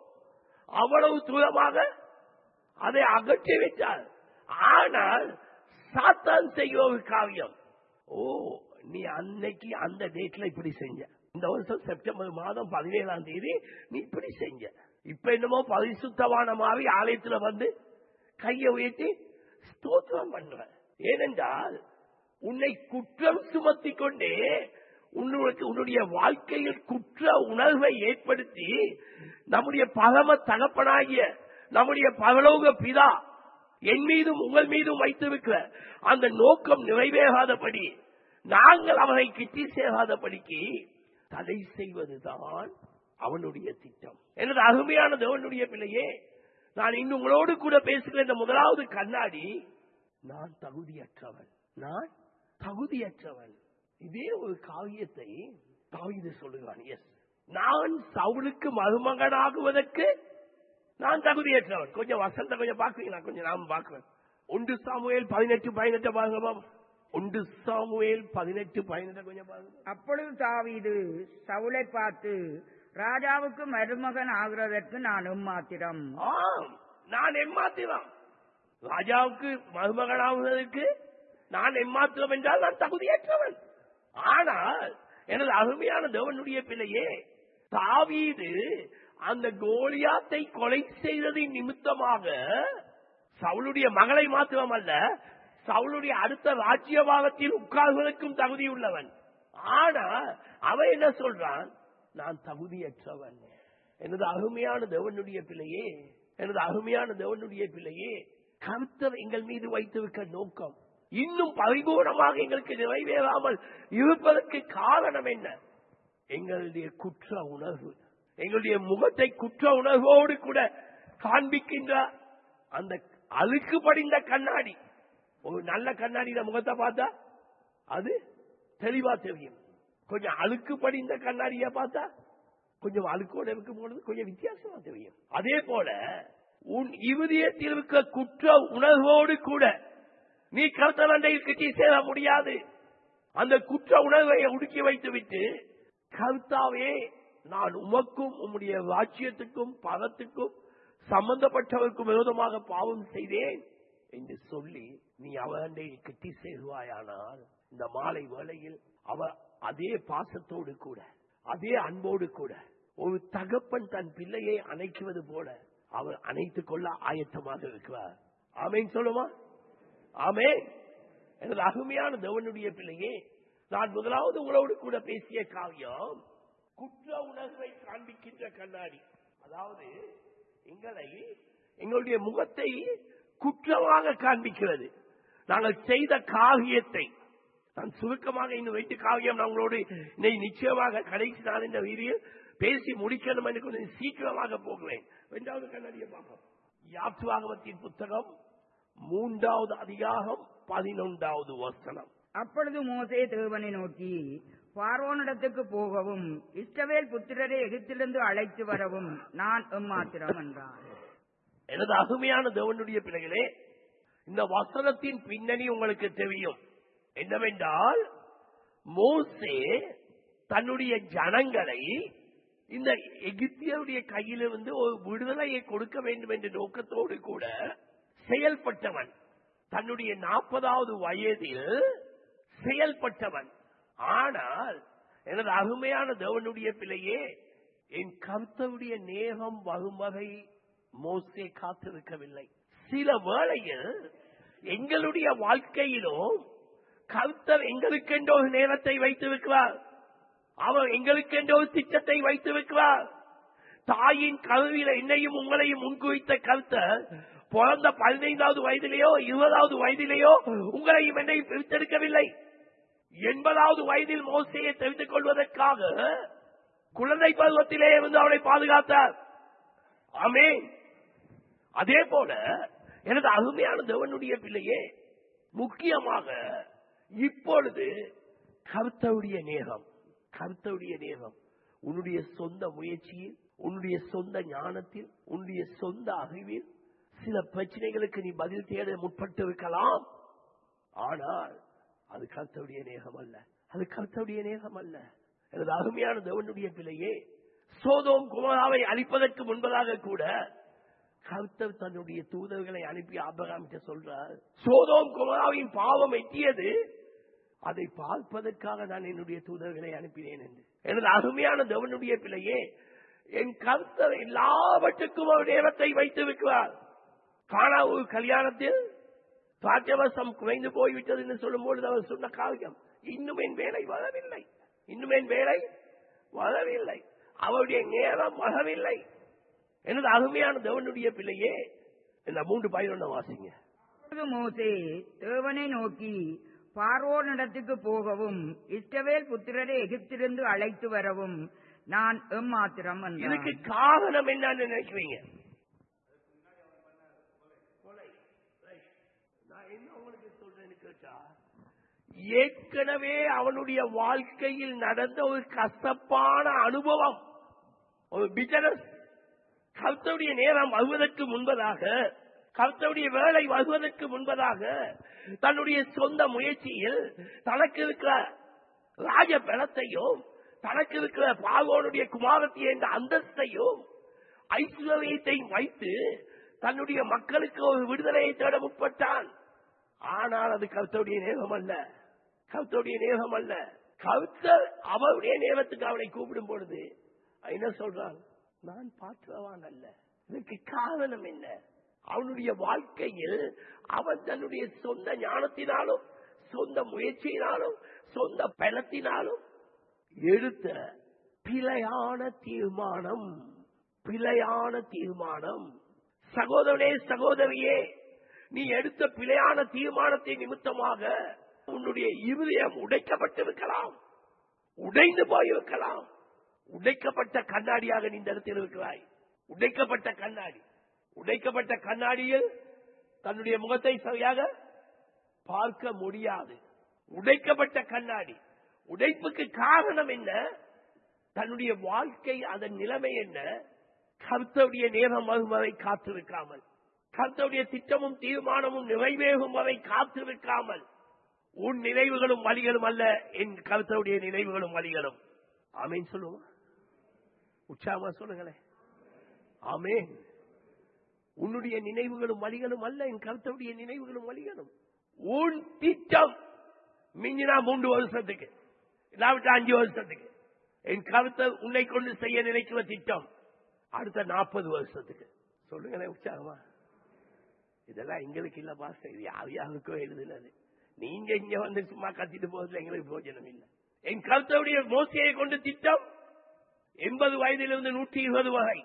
அவ்வளவு தூரமாக அதை அகற்றி விட்டார் ஆனால் சாத்தான் செய்ய ஒரு காரியம் ஓ நீ அன்னைக்கு அந்த டேட்ல இப்படி செஞ்ச இந்த வருஷம் செப்டம்பர் மாதம் பதினேழாம் தேதி நீ இப்படி செஞ்ச இப்ப என்னமோ பரிசுத்தவான மாதிரி ஆலயத்துல வந்து கையை உயர்த்தி ஸ்தோத்திரம் பண்ணுவ ஏனென்றால் உன்னை குற்றம் சுமத்தி கொண்டே உன்னுடைய உன்னுடைய வாழ்க்கையில் குற்ற உணர்வை ஏற்படுத்தி நம்முடைய பரம தகப்பனாகிய நம்முடைய பரலோக பிதா என் மீதும் உங்கள் மீதும் வைத்திருக்கிற அந்த நோக்கம் நிறைவேறாதபடி நாங்கள் அவனை கிட்டி சேராதபடிக்கு தடை செய்வதுதான் அவனுடைய திட்டம் எனது அருமையான தேவனுடைய பிள்ளையே நான் இன்னும் உங்களோடு கூட பேசுகிற இந்த முதலாவது கண்ணாடி நான் தகுதியற்றவன் நான் தகுதியற்றவன் இதே ஒரு காவியத்தை தாவீது சொல்லுகிறான் எஸ் நான் சவுலுக்கு மருமகனாகுவதற்கு நான் தகுதியற்றவன் கொஞ்சம் வசந்த கொஞ்சம் பாக்குறீங்களா கொஞ்சம் நாம பாக்குறேன் ஒன்று சாமுவேல் பதினெட்டு பதினெட்டு பாருங்க பாப்போம். ஒன்று சாமுவேல் பதினெட்டு பதினெட்டு கொஞ்சம் பாருங்க அப்பொழுது தாவீது சவுலை பார்த்து ராஜாவுக்கு மருமகன் ஆகிறதற்கு நான் மாத்திரம் ஆம் நான் எம்மாத்திரம் ராஜாவுக்கு மருமகனாவதற்கு நான் எம்மாத்திரம் என்றால் நான் தகுதியற்றவன் ஆனால் எனது அருமையான தேவனுடைய பிள்ளையே தாவீது அந்த கோலியாத்தை கொலை செய்ததின் நிமித்தமாக சவுளுடைய மகளை மாத்திரம் அல்ல சவுளுடைய அடுத்த ராஜ்யபாகத்தில் உட்கார்வதற்கும் தகுதி உள்ளவன் ஆனா அவன் என்ன சொல்றான் நான் தகுதியற்றவன் எனது அருமையான தேவனுடைய பிள்ளையே எனது அருமையான தேவனுடைய பிள்ளையே கருத்தர் எங்கள் மீது வைத்திருக்க நோக்கம் இன்னும் பரிபூர்ணமாக எங்களுக்கு நிறைவேறாமல் இருப்பதற்கு காரணம் என்ன எங்களுடைய குற்ற உணர்வு எங்களுடைய முகத்தை குற்ற உணர்வோடு கூட காண்பிக்கின்ற அந்த அழுக்கு படிந்த கண்ணாடி ஒரு நல்ல கண்ணாடியில முகத்தை பார்த்தா அது தெளிவா தெரியும் கொஞ்சம் அழுக்கு படிந்த கண்ணாடிய பார்த்தா கொஞ்சம் அழுக்கோட இருக்கும் பொழுது கொஞ்சம் வித்தியாசமா தெரியும் அதே போல உன் இருதயத்தில் இருக்க குற்ற உணர்வோடு கூட நீ கருத்தலண்டையில் கிட்டி சேர முடியாது அந்த குற்ற உணர்வை ஒடுக்கி வைத்து விட்டு கருத்தாவே நான் உமக்கும் உம்முடைய ராஜ்யத்துக்கும் பதத்துக்கும் சம்பந்தப்பட்டவருக்கும் விரோதமாக பாவம் செய்தேன் என்று சொல்லி நீ அவனை கிட்டி சேருவாயானால் இந்த மாலை வேளையில் அவ அதே பாசத்தோடு கூட அதே அன்போடு கூட ஒரு தகப்பன் தன் பிள்ளையை அணைக்குவது போல அவர் அணைத்துக் கொள்ள ஆயத்தமாக இருக்கிறார் ஆமேன் சொல்லுமா ஆமே எனது அருமையான தேவனுடைய பிள்ளையே நான் முதலாவது உங்களோடு கூட பேசிய காவியம் குற்ற உணர்வை காண்பிக்கின்ற கண்ணாடி அதாவது எங்களை எங்களுடைய முகத்தை குற்றமாக காண்பிக்கிறது நாங்கள் செய்த காவியத்தை நான் சுருக்கமாக இன்னும் வைத்து காவியம் நான் உங்களோடு இன்னைக்கு நிச்சயமாக கடைசி நாள் இந்த வீதியில் பேசி முடிக்கணும் என்று கொஞ்சம் சீக்கிரமாக போகிறேன் இரண்டாவது கண்ணாடியை பார்ப்போம் யாத்வாகமத்தின் புத்தகம் மூன்றாவது அதிகாரம் பதினொன்றாவது வசனம் அப்பொழுது மோசே தேவனை நோக்கி பார்வோனிடத்துக்கு போகவும் இஸ்ரவேல் புத்திரரை எகிப்திலிருந்து அழைத்து வரவும் நான் எம்மாத்திரம் என்றான் எனது அருமையான தேவனுடைய பிள்ளைகளே இந்த வசனத்தின் பின்னணி உங்களுக்கு தெரியும் என்னவென்றால் மோசே தன்னுடைய ஜனங்களை இந்த எகிப்தியருடைய கையிலிருந்து ஒரு விடுதலையை கொடுக்க வேண்டும் என்ற நோக்கத்தோடு கூட செயல்பட்டவன் தன்னுடைய நாற்பதாவது வயதில் செயல்பட்டவன் ஆனால் எனது அருமையான தேவனுடைய பிள்ளையே என் கர்த்தருடைய நேகம் வரும் வரை மோசே காத்திருக்கவில்லை சில வேளையில் எங்களுடைய வாழ்க்கையிலும் கர்த்தர் எங்களுக்கென்ற ஒரு நேரத்தை வைத்திருக்கிறார் அவர் எங்களுக்கென்ற ஒரு திட்டத்தை வைத்திருக்கிறார் தாயின் கருவில என்னையும் உங்களையும் முன்குறித்த கருத்தர் பிறந்த பதினைந்தாவது வயதிலேயோ இருபதாவது வயதிலேயோ உங்களையும் என்னையும் பிரித்தெடுக்கவில்லை எண்பதாவது வயதில் மோசையை தெரிந்து கொள்வதற்காக குழந்தை பருவத்திலே இருந்து அவளை பாதுகாத்தார் ஆமென் அதே போல எனது அருமையான தேவனுடைய பிள்ளையே முக்கியமாக இப்பொழுது கர்த்தருடைய நேரம் கர்த்தருடைய நேரம் உன்னுடைய சொந்த முயற்சியில் உன்னுடைய சொந்த ஞானத்தில் உன்னுடைய சொந்த அறிவில் சில பிரச்சனைகளுக்கு நீ பதில் தேட முற்பட்டு இருக்கலாம் ஆனால் அது கர்த்தருடைய நேகம் அல்ல அது கர்த்தருடைய நேகம் அல்ல எனது அருமையான தேவனுடைய பிள்ளையே சோதோம் குமாராவை அழிப்பதற்கு முன்பதாக கூட கர்த்தர் தன்னுடைய தூதர்களை அனுப்பி ஆபராமிட்ட சொல்றார் சோதோம் குமாராவின் பாவம் எட்டியது அதை பார்ப்பதற்காக நான் என்னுடைய தூதர்களை அனுப்பினேன் என்று எனது அருமையான தேவனுடைய பிள்ளையே என் கர்த்தர் எல்லாவற்றுக்கும் ஒரு நேரத்தை வைத்து வைக்கிறார் காணா ஒரு கல்யாணத்தில் பாக்கியவசம் குறைந்து போய்விட்டது என்று சொல்லும்போது அவர் சொன்ன காரியம் இன்னும் என் வேலை வரவில்லை இன்னும் என் வேலை வரவில்லை அவருடைய நேரம் வரவில்லை எனது அருமையான தேவனுடைய பிள்ளையே இந்த மூன்று பதினொன்று வாசிங்க அப்பொழுது மோசே தேவனை நோக்கி பார்வோனிடத்துக்கு போகவும் இஸ்ரவேல் புத்திரரை எகிப்திலிருந்து அழைத்து வரவும் நான் எம்மாத்திரம் இதுக்கு என்றான் காரணம் என்னன்னு நினைக்கிறீங்க நான் என்ன உங்களுக்கு சொல்றேன்னு கேட்டா ஏற்கனவே அவனுடைய வாழ்க்கையில் நடந்த ஒரு கசப்பான அனுபவம் ஒரு பிசினஸ் கர்த்தருடைய நேரம் வருவதற்கு முன்பதாக கர்த்தருடைய வேலை வருவதற்கு முன்பதாக தன்னுடைய சொந்த முயற்சியில் தனக்கு இருக்கிற ராஜ பலத்தையும் தனக்கு இருக்கிற பாகோனுடைய குமாரத்தை என்ற அந்தஸ்தையும் ஐஸ்வர்யத்தையும் வைத்து தன்னுடைய மக்களுக்கு ஒரு விடுதலையை தேட முற்பட்டான் ஆனால் அது கர்த்தருடைய நேரம் அல்ல கர்த்தருடைய நேரம் அல்ல கர்த்தர் அவருடைய நேரத்துக்கு அவனை கூப்பிடும் பொழுது என்ன சொல்றான் நான் பாற்றுவான் அல்ல இதற்கு காரணம் என்ன அவனுடைய வாழ்க்கையில் அவன் தன்னுடைய சொந்த ஞானத்தினாலும் சொந்த முயற்சியினாலும் சொந்த பலத்தினாலும் எடுத்த பிழையான தீர்மானம் பிழையான தீர்மானம் சகோதரனே சகோதரியே நீ எடுத்த பிழையான தீர்மானத்தை நிமித்தமாக உன்னுடைய இருதயம் உடைக்கப்பட்டிருக்கலாம் உடைந்து போயிருக்கலாம் உடைக்கப்பட்ட கண்ணாடியாக நீ இந்த இடத்தில் இருக்கிறாய் உடைக்கப்பட்ட கண்ணாடி உடைக்கப்பட்ட கண்ணாடியில் தன்னுடைய முகத்தை சரியாக பார்க்க முடியாது உடைக்கப்பட்ட கண்ணாடி உடைப்புக்கு காரணம் என்ன தன்னுடைய வாழ்க்கை அதன் நிலைமை என்ன கர்த்தருடைய நேரம் வரும் வரை காத்திருக்காமல் கர்த்தருடைய திட்டமும் தீர்மானமும் நிறைவேறும் வரை காத்திருக்காமல் உன் நினைவுகளும் வழிகளும் அல்ல என் கர்த்தருடைய நினைவுகளும் வழிகளும் ஆமேன் சொல்லுவோம் உற்சாகமா சொல்லுங்களேன் ஆமேன் உன்னுடைய நினைவுகளும் வழிகளும் அல்ல என் கருத்துடைய நினைவுகளும் வழிகளும் உன் திட்டம் மிஞ்சினா மூன்று வருஷத்துக்கு இல்லாவிட்டா அஞ்சு வருஷத்துக்கு என் கருத்தை உன்னை கொண்டு செய்ய நினைக்கிற திட்டம் அடுத்த நாற்பது வருஷத்துக்கு சொல்லுங்களேன் உற்சாகமா இதெல்லாம் எங்களுக்கு இல்ல பாச இது யார் யாருக்கோ எழுதுனது நீங்க இங்க வந்து சும்மா கத்திட்டு போறதுல எங்களுக்கு பிரயோஜனம் இல்லை என் கருத்துடைய மோசையை கொண்டு திட்டம் எண்பது வயதிலிருந்து நூற்றி இருபது வரை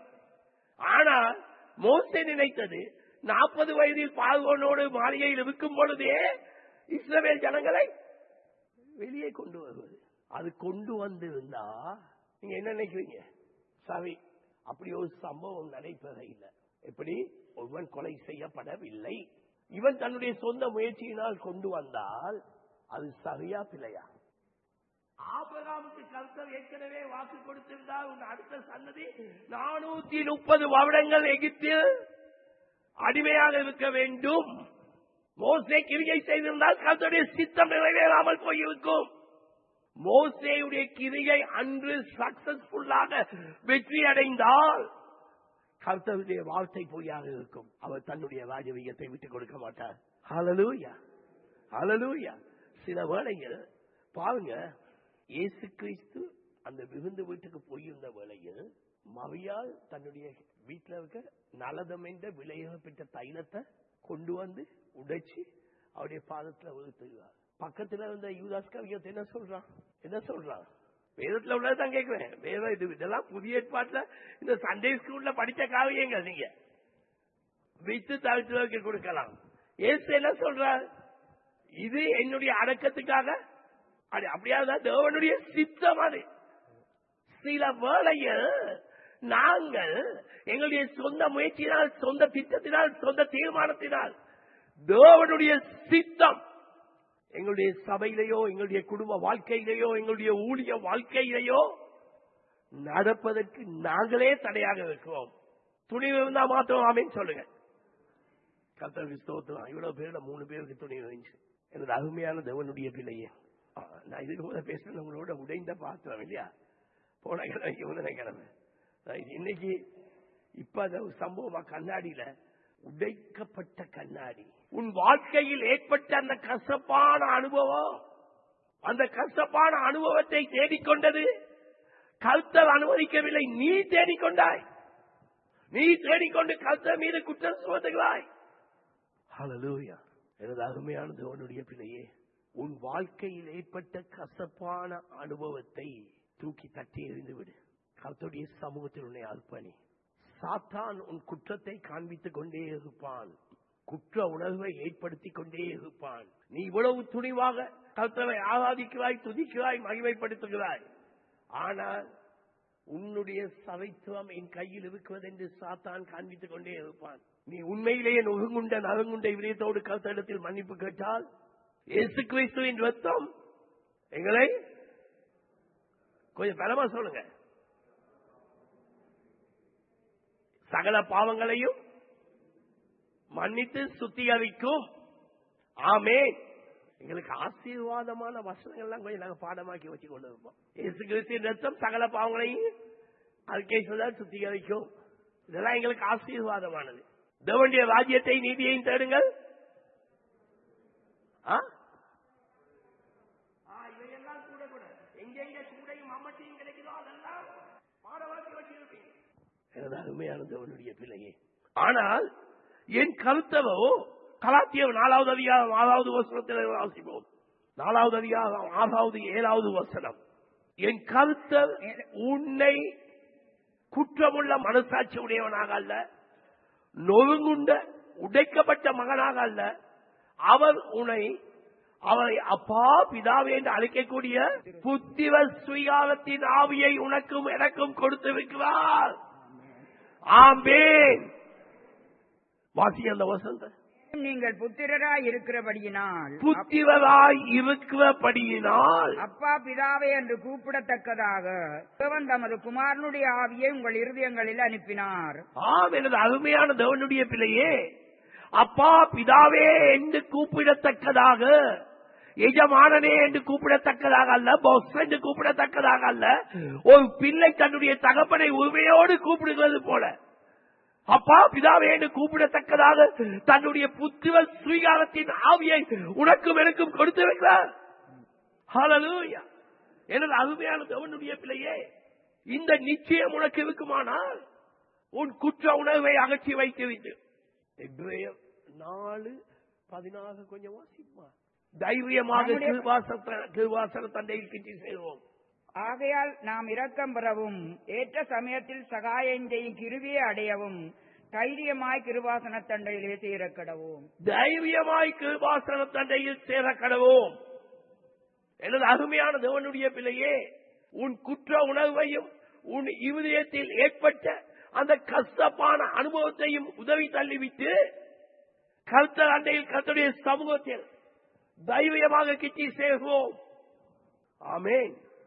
ஆனால் மோசே நினைத்தது நாற்பது வயதில் பார்வோனோடு மாளிகையில் இருக்கும் பொழுதே இஸ்ரவேல் ஜனங்களை வெளியே கொண்டு வருவது அது கொண்டு வந்திருந்தா நீங்க என்ன நினைக்கிறீங்க சரி அப்படி ஒரு சம்பவம் நடைபெற இல்லை எப்படி ஒருவன் கொலை செய்யப்படவில்லை இவன் தன்னுடைய சொந்த முயற்சியினால் கொண்டு வந்தால் அது சரியா பிழையா ஆபிரகாமுக்கு கர்த்தர் ஏற்கனவே வாக்கு கொடுத்திருந்தால் உன் அடுத்த சன்னதி நானூத்தி முப்பது வருடங்கள் எகிப்தில் அடிமையாக இருக்க வேண்டும் மோசே கிரியை செய்திருந்தால் கர்த்தருடைய சித்தம் நிறைவேறாமல் போயிருக்கும் மோசேயுடைய கிரியை அன்று சக்சஸ்ஃபுல்லாக வெற்றி அடைந்தால் கர்த்தருடைய வார்த்தை பொய்யாக இருக்கும் அவர் தன்னுடைய ராஜவீகத்தை விட்டுக் கொடுக்க மாட்டார் ஹalleluya ஹalleluya சில வேளையில் பாருங்க இயேசு கிறிஸ்து அந்த விருந்து வீட்டுக்கு போயிருந்த வேளையில் மரியாள் தன்னுடைய வீட்டில் இருக்க நலதம் என்ற விளையாக பெற்ற தைலத்தை கொண்டு வந்து உடைச்சு அவருடைய பாதத்துல விழுத்துகிறார் பக்கத்துல இருந்த யூதாஸ் கவியத்தை என்ன சொல்றான் என்ன சொல்றான் வேதத்துல உள்ளதான் கேட்கிறேன் வேதம் இது இதெல்லாம் புதிய ஏற்பாட்டுல இந்த சண்டே ஸ்கூல்ல படிச்ச காவியங்கள் நீங்க வித்து தவிர்த்து கொடுக்கலாம் ஏசு என்ன சொல்றார் இது என்னுடைய அடக்கத்துக்காக அது அப்படியாதான் தேவனுடைய சித்தம் அது சில வேளையில் நாங்கள் எங்களுடைய சொந்த முயற்சியினால் சொந்த திட்டத்தினால் சொந்த தீர்மானத்தினால் தேவனுடைய சித்தம் எங்களுடைய சபையிலேயோ எங்களுடைய குடும்ப வாழ்க்கையிலேயோ எங்களுடைய ஊழிய வாழ்க்கையிலேயோ நடப்பதற்கு நாங்களே தடையாக இருக்கிறோம் துணிவு இருந்தா மாத்திரம் ஆமேன்னு சொல்லுங்க கர்த்தருக்கு ஸ்தோத்திரம் இவ்வளவு பேர்ல மூணு பேருக்கு துணிவு இருந்துச்சு எனது அருமையான தேவனுடைய பிள்ளையே ஆ, நான் இதுக்கு முதல்ல பேசுறது உங்களோட உடைந்த பாத்திரம் இல்லையா போன கிழமை முதல கிழமை நான் இன்னைக்கு இப்ப அந்த ஒரு சம்பவமா கண்ணாடியில உடைக்கப்பட்ட கண்ணாடி உன் வாழ்க்கையில் ஏற்பட்ட அந்த கசப்பான அனுபவம் அந்த கசப்பான அனுபவத்தை தேடிக்கொண்டது கர்த்தர் அனுமதிக்கவில்லை நீ தேடிக்கொண்டாய் நீ தேடிக்கொண்டு கர்த்தர் மீது குற்றம் சுமத்துகிறாய் ஹalleluya எனது அருமையான தேவனுடைய பிள்ளையே உன் வாழ்க்கையில் ஏற்பட்ட கசப்பான அனுபவத்தை தூக்கி தட்டி எறிந்து விடு கர்த்தருடைய சமூகத்தில் உன்னை அர்ப்பணி சாத்தான் உன் குற்றத்தை காண்பித்துக் கொண்டே இருப்பான் குற்ற உணர்வை ஏற்படுத்திக் கொண்டே இருப்பான் நீ இவ்வளவு துணிவாக கர்த்தரை ஆராதிக்கிறாய் துதிக்கிறாய் மகிமைப்படுத்துகிறாய் ஆனால் உன்னுடைய சவைத்துவம் என் கையில் இருக்கிறது என்று சாத்தான் காண்பித்துக் கொண்டே இருப்பான் நீ உண்மையிலேயே நொகுங்குண்ட நகங்குண்ட விடயத்தோடு கருத்திடத்தில் மன்னிப்பு கேட்டால் இயேசு கிறிஸ்துவின் ரத்தம் எங்களை கொஞ்சம் பலமா சொல்லுங்க சகல பாவங்களையும் மன்னித்து சுத்திகரிக்கும் ஆமென் எங்களுக்கு ஆசீர்வாதமான வசனங்கள்லாம் கொஞ்சம் நாங்க பாடமாக்கி வச்சு கொண்டு இருப்போம் இயேசு கிறிஸ்துவின் ரத்தம் சகல பாவங்களையும் அறிக்கை சொல்ல சுத்திகரிக்கும் இதெல்லாம் எங்களுக்கு ஆசீர்வாதமானது தேவனுடைய ராஜ்யத்தை நீதியையும் தேடுங்கள் ஆ? ஆ, இவையெல்லாம் கூட கூட எங்கெங்க சூடையும் அம்மட்டையும் கிடைக்குதோ அதெல்லாம் பாடமாக்கி வச்சிருப்பீங்க எனது அருமையான தேவனுடைய பிள்ளையே ஆனால் என் கருத்தவோ கலாத்திய நாலாவது அதிகாரம் ஆறாவது வசனத்தில் வாசிப்போம் நாலாவது அதிகாரம் ஆறாவது ஏழாவது வசனம் என் கருத்தர் உன்னை குற்றமுள்ள மனசாட்சி உடையவனாக அல்ல நொறுங்குண்ட உடைக்கப்பட்ட மகனாக அல்ல அவர் உன்னை அவரை அப்பா பிதாவே என்று அழைக்கக்கூடிய புத்திவ சுயகாலத்தின் ஆவியை உனக்கும் எனக்கும் கொடுத்திருக்கிறார் ஆம்பேன் வாசி அந்த வசந்த நீங்கள் புத்திரராய் இருக்கிறபடியினால் புத்திவராய் இருக்கிறபடியினால் அப்பா பிதாவே என்று கூப்பிடத்தக்கதாக தேவன் தமது குமாரனுடைய ஆவியை உங்கள் இருதயங்களில் அனுப்பினார் ஆம் எனது அருமையான தேவனுடைய பிள்ளையே அப்பா பிதாவே என்று கூப்பிடத்தக்கதாக எஜமானனே என்று கூப்பிடத்தக்கதாக அல்ல பாஸ் என்று கூப்பிடத்தக்கதாக அல்ல ஒரு பிள்ளை தன்னுடைய தகப்பனை உரிமையோடு கூப்பிடுகிறது போல அப்பா பிதாவே என்று கூப்பிடத்தக்கதாக தன்னுடைய புத்திவ சுவீகாரத்தின் ஆவியை உனக்கும் எனக்கும் கொடுத்து வைக்கிறார் ஹalleluya எனது அருமையான தேவனுடைய பிள்ளையே இந்த நிச்சயம் உனக்கு இருக்குமானால் உன் குற்ற உணர்வை அகற்றி வைத்து விட்டு எப்ரேயர் நாலு பதினாறு கொஞ்சம் வாசிப்பா தைரியமாக நம்முடைய- கிருபாசன கிருபாசன தண்டையில் கிட்டி செய்வோம் ஆகையால் நாம் இரக்கம் பெறவும் ஏற்ற சமயத்தில் சகாயம் செய்யும் கிருவியை அடையவும் தைரியமாய் கிருபாசன தண்டையிலே சேரக்கடவும் தைரியமாய் கிருபாசன தண்டையில் சேர கடவோம் எனது அருமையான தேவனுடைய பிள்ளையே உன் குற்ற உணர்வையும் உன் இருதயத்தில் ஏற்பட்ட அந்த கஷ்டப்பான அனுபவத்தையும் உதவி தள்ளிவிட்டு கர்த்தர் அண்டையில் கர்த்தருடைய சமூகத்தில் தைரியமாக கிட்டி சேர்வோம் ஆமென்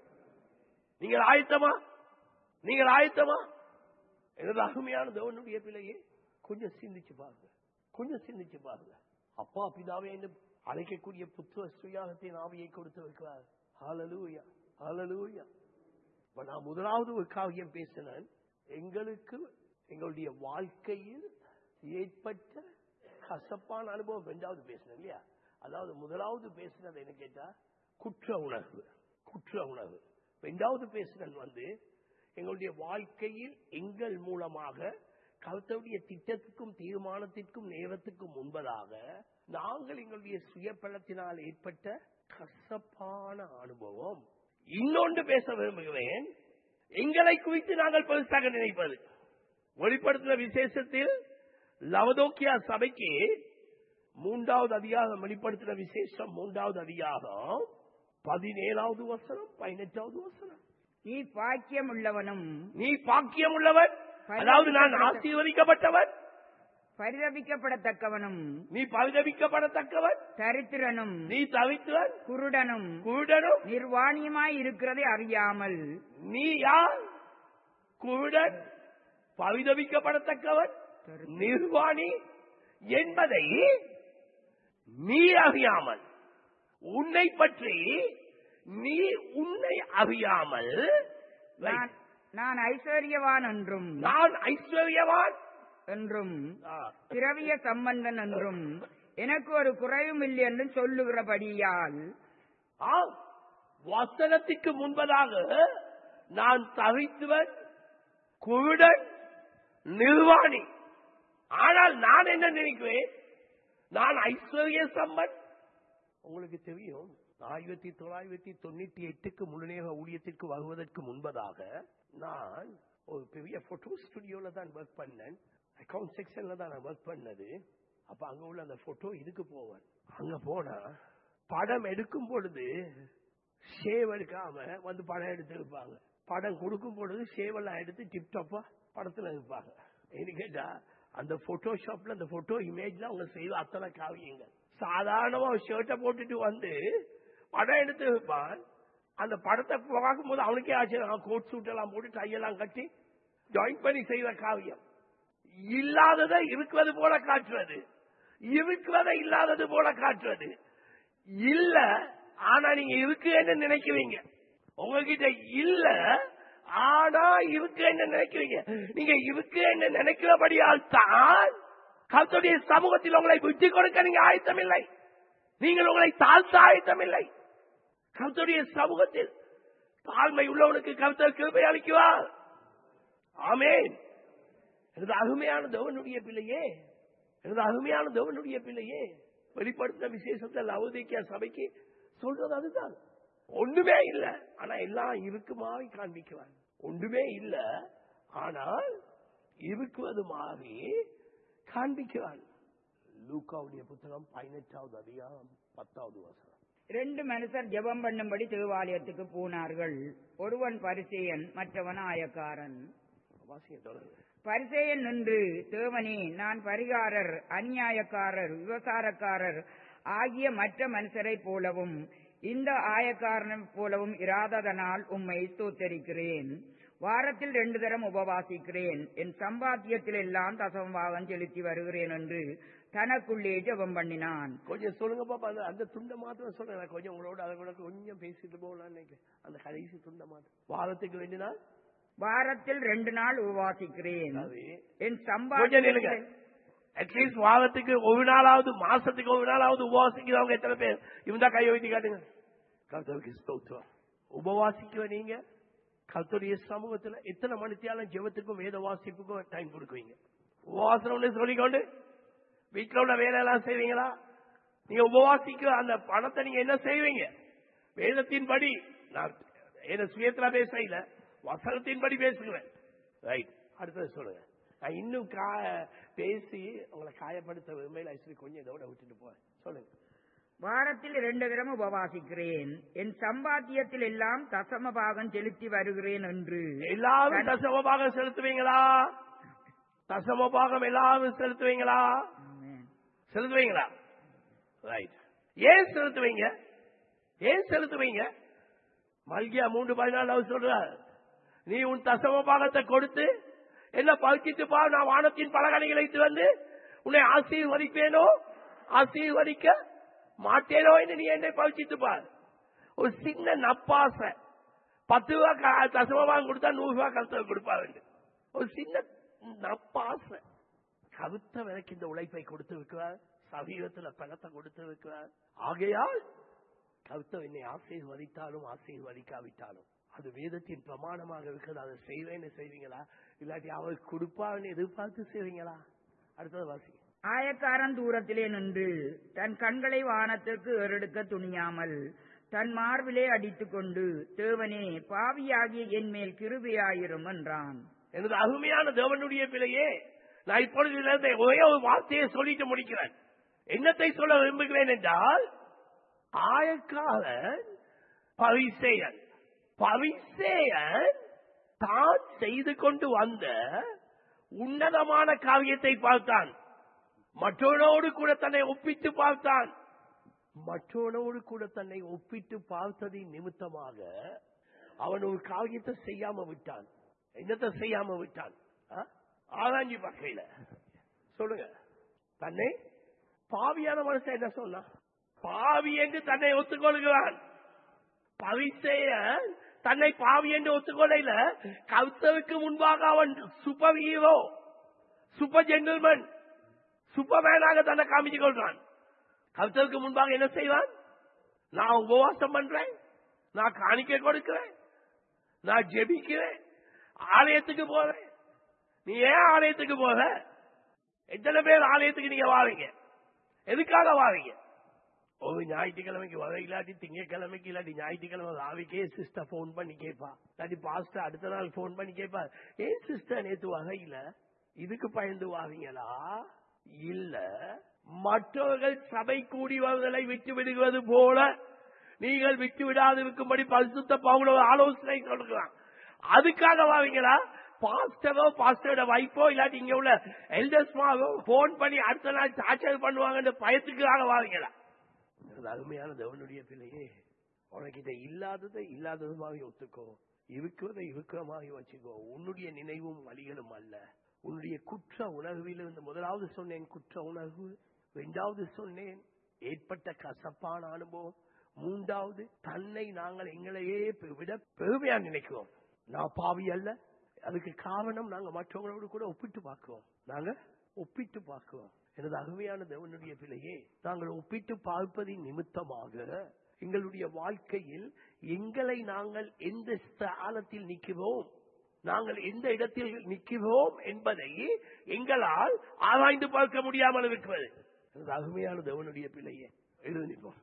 நீங்கள் ஆயத்தமா நீங்கள் ஆயத்தமா எனது அருமையான தேவனுடைய பிள்ளையே கொஞ்சம் சிந்திச்சு பாருங்க கொஞ்சம் சிந்திச்சு பாருங்க அப்பா பிதாவே என்று அழைக்கக்கூடிய புத்துவ சுயாகத்தின் ஆவியை கொடுத்து வைக்கிறார் ஹalleluya ஹalleluya இப்ப நான் முதலாவது ஒரு காவியம் பேசினேன் எங்களுக்கு எங்களுடைய வாழ்க்கையில் ஏற்பட்ட கசப்பான அனுபவம் ரெண்டாவது பேசினேன் இல்லையா அதாவது முதலாவது பேசினது என்ன கேட்டா குற்ற உணர்வு குற்ற உணர்வு ரெண்டாவது பேசினது வந்து எங்களுடைய வாழ்க்கையில் எங்கள் மூலமாக கருத்துடைய திட்டத்துக்கும் தீர்மானத்திற்கும் நேரத்துக்கும் முன்பதாக நாங்கள் எங்களுடைய சுய பலத்தினால் ஏற்பட்ட கசப்பான அனுபவம் இன்னொன்று பேச விரும்புகிறேன் எங்களை குறித்து நாங்கள் பெருசாக நினைப்பது வெளிப்படுத்தின விசேஷத்தில் லவதோக்கியா சபைக்கு மூன்றாவது அதிகாரம் வெளிப்படுத்தின விசேஷம் மூன்றாவது அதிகாரம் பதினேழாவது வசனம் பதினெட்டாவது வசனம் நீ பாக்கியம் உள்ளவனும் நீ பாக்கியம் உள்ளவன் அதாவது நான் ஆசீர்வதிக்கப்பட்டவன் பரிதபிக்கப்படத்தக்கவனும் நீ பரிதவிக்கப்படத்தக்கவன் தரித்திரனும் நீ தவித்தவன் குருடனும் குருடனும் நிர்வாணியமாய் இருக்கிறதை அறியாமல் நீ யார் குருடன் பரிதவிக்கப்படத்தக்கவன் நிர்வாணி என்பதை நீ அறியாமல் உன்னை பற்றி நீ உன்னை அறியாமல் நான் நான் ஐஸ்வர்யவான் என்றும் நான் ஐஸ்வர்யவான் என்றும் ஆ, திரவிய சம்பந்தன் என்றும் எனக்கு ஒரு குறைவும் இல்லை என்றும் சொல்லுகிறபடியால் ஆம் வசனத்துக்கு முன்பதாக நான் தவித்துவன் குருடன் நிர்வாணி ஆனால் நான் என்ன நினைக்கிறேன் நான் ஐஸ்வர்ய சம்பன் உங்களுக்கு தெரியும் ஆயிரத்தி தொள்ளாயிரத்தி தொண்ணூத்தி எட்டுக்கு முழுநேக ஊழியத்திற்கு வருவதற்கு முன்பதாக நான் ஒரு பெரிய போட்டோ ஸ்டுடியோல தான் ஒர்க் பண்ணேன் அக்கவுண்ட் செக்ஷன்ல தான் நான் ஒர்க் பண்ணது அப்ப அங்க உள்ள அந்த போட்டோ இதுக்கு போவேன் அங்க போனா படம் எடுக்கும் பொழுது ஷேவ் எடுக்காம வந்து படம் எடுத்து இருப்பாங்க படம் கொடுக்கும் பொழுது ஷேவ் எல்லாம் எடுத்து டிப்டாப்பா படத்துல இருப்பாங்க என்ன கேட்டா அந்த போட்டோஷாப்ல அந்த போட்டோ இமேஜ்ல அவங்க செய்த அத்தனை காவியங்கள் சாதாரணமா ஒரு ஷர்ட்டை போட்டுட்டு வந்து படம் எடுத்து இருப்பான் அந்த படத்தை பார்க்கும்போது அவனுக்கே ஆச்சரியம் கோட் சூட் எல்லாம் போட்டு டையெல்லாம் கட்டி ஜாயின் பண்ணி செய்த காவியம் இல்லாததை இருக்கிறது போல காட்டுறது இருக்கிறதை இல்லாதது போல காட்டுறது இல்ல ஆனா நீங்க இருக்குன்னு நினைக்கிறீங்க உங்ககிட்ட இல்ல ஆனா இருக்குன்னு நினைக்கிறீங்க நீங்க இருக்குன்னு நினைக்கிறபடியால் தான் கர்த்தருடைய சமூகத்தில் உங்களை விட்டு கொடுக்க நீங்க ஆயத்தமில்லை நீங்கள் உங்களை தாழ்த்த ஆயத்தமில்லை கர்த்தருடைய சமூகத்தில் தாழ்மை உள்ளவனுக்கு கர்த்தர் கிருபை அளிக்குவார் ஆமென் எனது அருமையான தேவனுடைய பிள்ளையே எனது அருமையான தேவனுடைய பிள்ளையே வெளிப்படுத்த விசேஷத்தை லவோதிக்கா சபைக்கு சொல்றது அதுதான் ஒண்ணுமே இல்ல ஆனா எல்லாம் இருக்குமாய் காண்பிக்கிறான் ஒன்றுமே இல்ல ஆனால் இருக்குவது மாறி காண்பிக்கிறான் லூக்காவுடைய புத்தகம் பதினெட்டாவது அதிகாரம் பத்தாவது வசனம் இரண்டு மனுஷர் ஜெபம் பண்ணும்படி தேவாலயத்துக்கு போனார்கள் ஒருவன் பரிசேயன் மற்றவன் ஆயக்காரன் வாசிய தொடர்ந்து பரிசேயன் நின்று தேவனே நான் பரிகாரர் அநியாயக்காரர் விவசாரக்காரர் ஆகிய மற்ற மனுஷரைப் போலவும் இந்த ஆயக்காரனைப் போலவும் இராததனால் உம்மை ஸ்தோத்தரிக்கிறேன் வாரத்தில் ரெண்டு தரம் உபவாசிக்கிறேன் என் சம்பாத்தியத்தில் எல்லாம் தசமபாகம் செலுத்தி வருகிறேன் என்று தனக்குள்ளே ஜெபம் பண்ணினான் கொஞ்சம் சொல்லுங்க பாப்பா அந்த அந்த துண்டை மாத்திரம் சொல்றேன் நான் கொஞ்சம் உங்களோட அதை கூட கொஞ்சம் பேசிட்டு போகலாம்னு நினைக்கிறேன் அந்த கடைசி துண்டை மாத்திரம் வாரத்துக்கு வேண்டினால் வாரத்தில் ரெண்டு நாள் உபவாசிக்கிறேன் அது என் கொஞ்சம் நில்லுங்க சம்பாத்தியத்தில் அட்லீஸ்ட் வாரத்துக்கு ஒரு நாளாவது மாசத்துக்கு ஒரு நாளாவது உபவாசிக்கிறவங்க எத்தனை பேர் இவன் கையை வைத்து காட்டுங்க கர்த்தருக்கு ஸ்தோத்திரம் உபவாசிக்குவ நீங்க கர்த்தருடைய சமூகத்துல எத்தனை மணித்தியாலும் ஜெபத்துக்கும் வேத வாசிப்புக்கும் டைம் கொடுக்குவீங்க உபவாசம்னு சொல்லிக்கொண்டு வீட்டுல உள்ள வேலையெல்லாம் செய்வீங்களா நீங்க உபவாசிக்க அந்த பணத்தை நீங்க என்ன செய்வீங்க வேதத்தின்படி நான் என்ன சுயத்துல பேச இல்ல வசனத்தின்படி பேசுகிறேன் ரைட் அடுத்தது சொல்லுங்க நான் இன்னும் கா- பேசி உங்களை காயப்படுத்த விரும்பல ஐஸ்வரி கொஞ்சம் இதோட விட்டுட்டு போறேன் சொல்லுங்க வாரத்தில் இரண்டு தரம் உபவாசிக்கிறேன் என் சம்பாத்தியத்தில் எல்லாம் தசம பாகம் செலுத்தி வருகிறேன் என்று எல்லாரும் தசமபாகம் செலுத்துவீங்களா தசமபாகம் எல்லாரும் செலுத்துவீங்களா ஆமென். மல்கியா மூன்று பதினாலாவது சொல்றார் நீ உன் தசம பாகத்தை கொடுத்து என்ன பகிச்சிட்டு பா நான் வானத்தின் பலகணிகளை வந்து உன்னை ஆசீர்வதிப்பேனோ ஆசீர்வதிக்க மாட்டேனோ என்று நீ என்னை பகிச்சிட்டு பார் ஒரு சின்ன நப்பாசை பத்து ரூபா க- தசம பாகம் கொடுத்தா நூறு ரூபாய் கருத்து கொடுப்பாரு ஒரு சின்ன நப்பாசை கருத்த விலைக்கு இந்த உழைப்பை கொடுத்து இருக்கிறார் சரீரத்துல பணத்தை கொடுத்து இருக்கிறார் ஆகையால் கருத்தம் என்னை ஆசீர்வதித்தாலும் ஆசீர்வதிக்காவிட்டாலும் அது வேதத்தின் பிரமாணமாக இருக்கிறது அதை செய்வேன்னு செய்வீங்களா இல்லாட்டி அவர் கொடுப்பான்னு எதிர்பார்த்து செய்வீங்களா அடுத்தது வாசிங்க ஆயக்காரன் தூரத்திலே நின்று தன் கண்களை வானத்திற்கு ஏறெடுக்க துணியாமல் தன் மார்பிலே அடித்துக்கொண்டு தேவனே பாவியாகிய என் மேல் கிருபையாயிரும் என்றான் எனது அருமையான தேவனுடைய பிள்ளையே நான் இப்பொழுது இதுல இருந்து ஒரே ஒரு வார்த்தையை சொல்லிட்டு முடிக்கிறேன் என்னத்தை சொல்ல விரும்புகிறேன் என்றால் ஆயக்காரன் பரிசேயன் பரிசேயன் தான் செய்து கொண்டு வந்த உன்னதமான காரியத்தை பார்த்தான் மற்றவனோடு கூட தன்னை ஒப்பிட்டு பார்த்தான் மற்றவனோடு கூட தன்னை ஒப்பிட்டு பார்த்ததின் நிமித்தமாக அவன் ஒரு காரியத்தை செய்யாம விட்டான் என்னத்தை செய்யாம விட்டான் ஆ? ஆராய்ச்சி பார்க்கையில சொல்லுங்க தன்னை பாவியான மனுஷன் என்ன சொன்னா பாவி என்று தன்னை ஒத்துக்கொள்கிறான் பவிசேயன் தன்னை பாவி என்று ஒத்துக்கொள்ள கவுத்தருக்கு முன்பாக அவன் சூப்பர் ஹீரோ சூப்பர் ஜென்டில்மேன் சூப்பர்மேனாக தன்னை காமிச்சு கொள்றான் கவுத்தருக்கு முன்பாக என்ன செய்வான் நான் உபவாசம் பண்றேன் நான் காணிக்கை கொடுக்கிறேன் நான் ஜெபிக்கிறேன் ஆலயத்துக்கு போறேன் நீ ஏன் ஆலயத்துக்கு போற எத்தனை பேர் ஆலயத்துக்கு நீங்க வாரீங்க எதுக்காக வாரீங்க ஒரு ஞாயிற்றுக்கிழமைக்கு வர இல்லாட்டி திங்கக்கிழமைக்கு இல்லாட்டி ஞாயிற்றுக்கிழமை ராவிக்கே சிஸ்டர் போன் பண்ணி கேட்பா இல்லாட்டி பாஸ்டர் அடுத்த நாள் போன் பண்ணி கேட்பா ஏன் சிஸ்டர் நேத்து வகையில இதுக்கு பயந்து வாரீங்களா இல்ல மற்றவர்கள் சபை கூடியவர்களை விட்டு விடுவது போல நீங்கள் விட்டு விடாதிருக்கும்படி பரிசுத்த பவுல ஆலோசனை சொல்றான் அதுக்காக வாரீங்களா பாஸ்டரோ பாஸ்டரோட வைஃபோ இல்லாட்டி இங்க உள்ள எல்டர்ஸ்மாவோ போன் பண்ணி அடுத்த நாள் டார்ச்சர் பண்ணுவாங்கன்ற பயத்துக்காக வாரீங்களா அது அருமையான தேவனுடைய பிள்ளையே உனக்கு இதை இல்லாததை இல்லாததுமாக ஒத்துக்கோ இருக்கிறதை இருக்கிறமாக வச்சுக்கோ உன்னுடைய நினைவும் வழிகளும் அல்ல உன்னுடைய குற்ற உணர்விலிருந்து முதலாவது சொன்னேன் குற்ற உணர்வு இரண்டாவது சொன்னேன் ஏற்பட்ட கசப்பான அனுபவம் மூன்றாவது தன்னை நாங்கள் எங்களையே பெ- விட பெருமையா நினைக்கிறோம் நான் பாவி அல்ல அதுக்கு காரணம் நாங்க மற்றவங்களோடு கூட ஒப்பிட்டு பார்க்கிறோம் நாங்க ஒப்பிட்டு பார்க்கிறோம் எனது அருமையான தேவனுடைய பிள்ளையே நாங்கள் ஒப்பிட்டு பார்ப்பதின் நிமித்தமாக எங்களுடைய வாழ்க்கையில் எங்களை நாங்கள் எந்த ஸ்தானத்தில் நிற்கிறோம் நாங்கள் எந்த இடத்தில் நிற்கிறோம் என்பதை எங்களால் ஆராய்ந்து பார்க்க முடியாமல் இருக்கிறது எனது அருமையான தேவனுடைய பிள்ளையே எழுதி நிற்போம்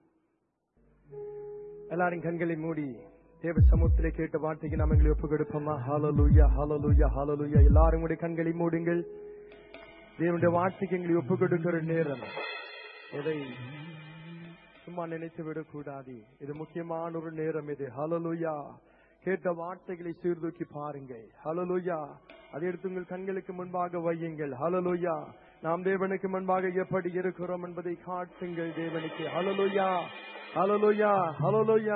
எல்லாரும் கண்களை மூடி தேவ சமூகத்திலே கேட்ட வார்த்தைக்கு நாம் எங்களை ஒப்பு கொடுப்போமா ஹalleluya ஹalleluya ஹalleluya எல்லாரும் உடைய கண்களை மூடுங்கள் தேவனுடைய வார்த்தைக்கு எங்களை ஒப்பு கொடுக்கிற நேரம் இதை சும்மா நினைத்து விடக்கூடாது இது முக்கியமான ஒரு நேரம் இது ஹalleluya கேட்ட வார்த்தைகளை சீர்தூக்கி பாருங்கள் ஹalleluya அதை எடுத்து உங்கள் கண்களுக்கு முன்பாக வையுங்கள் ஹalleluya நாம் தேவனுக்கு முன்பாக எப்படி இருக்கிறோம் என்பதை காட்டுங்கள் தேவனுக்கு ஹalleluya ஹalleluya ஹalleluya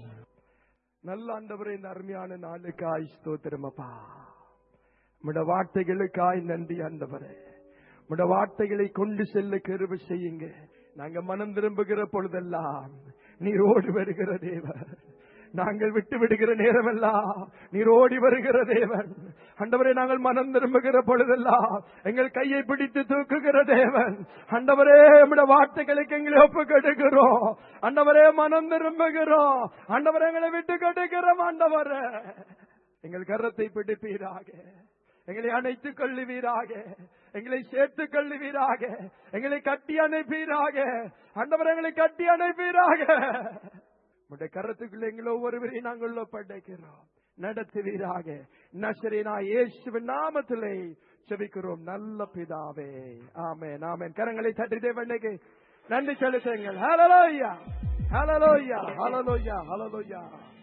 நல்ல ஆண்டவரே இந்த அருமையான நாளுக்காய் ஸ்தோத்திரமப்பா உம்முடைய வார்த்தைகளுக்காய் நன்றி ஆண்டவரே உம்முடைய வார்த்தைகளை கொண்டு செல்ல கருவு செய்யுங்க நாங்க மனம் திரும்புகிற பொழுதெல்லாம் நீர் ஓடி வருகிற தேவன் நாங்கள் விட்டு விடுகிற நேரமெல்லாம் நீர் ஓடி வருகிற தேவன் அண்டவரே நாங்கள் மனம் திரும்புகிற பொழுதெல்லாம் எங்கள் கையை பிடித்து தூக்குகிற தேவன் அண்டவரே நம்முடைய வார்த்தைகளுக்கு எங்களை ஒப்பு கெடுக்கிறோம் அண்டவரே மனம் திரும்புகிறோம் அண்டவரே எங்களை விட்டு கெடுக்கிறோம் ஆண்டவரே எங்கள் கரத்தை பிடிப்பீராக எங்களை அணைத்துக் கொள்ளுவீராக எங்களை சேர்த்துக் கொள்ளுவீராக எங்களை கட்டி அணைப்பீராக அண்டவர் எங்களை கட்டி அணைப்பீராக உடைய கரத்துக்குள்ள எங்களை ஒவ்வொருவரையும் நாங்கள் படைக்கிறோம் நடத்துவீராக நசரேனா இயேசுவின் நாமத்திலே செபிக்கிறோம் நல்ல பிதாவே ஆமென் ஆமென் கரங்களை தட்டி தேவனுக்கு நன்றி செலுத்துங்கள் ஹalleluya ஹalleluya ஹalleluya ஹalleluya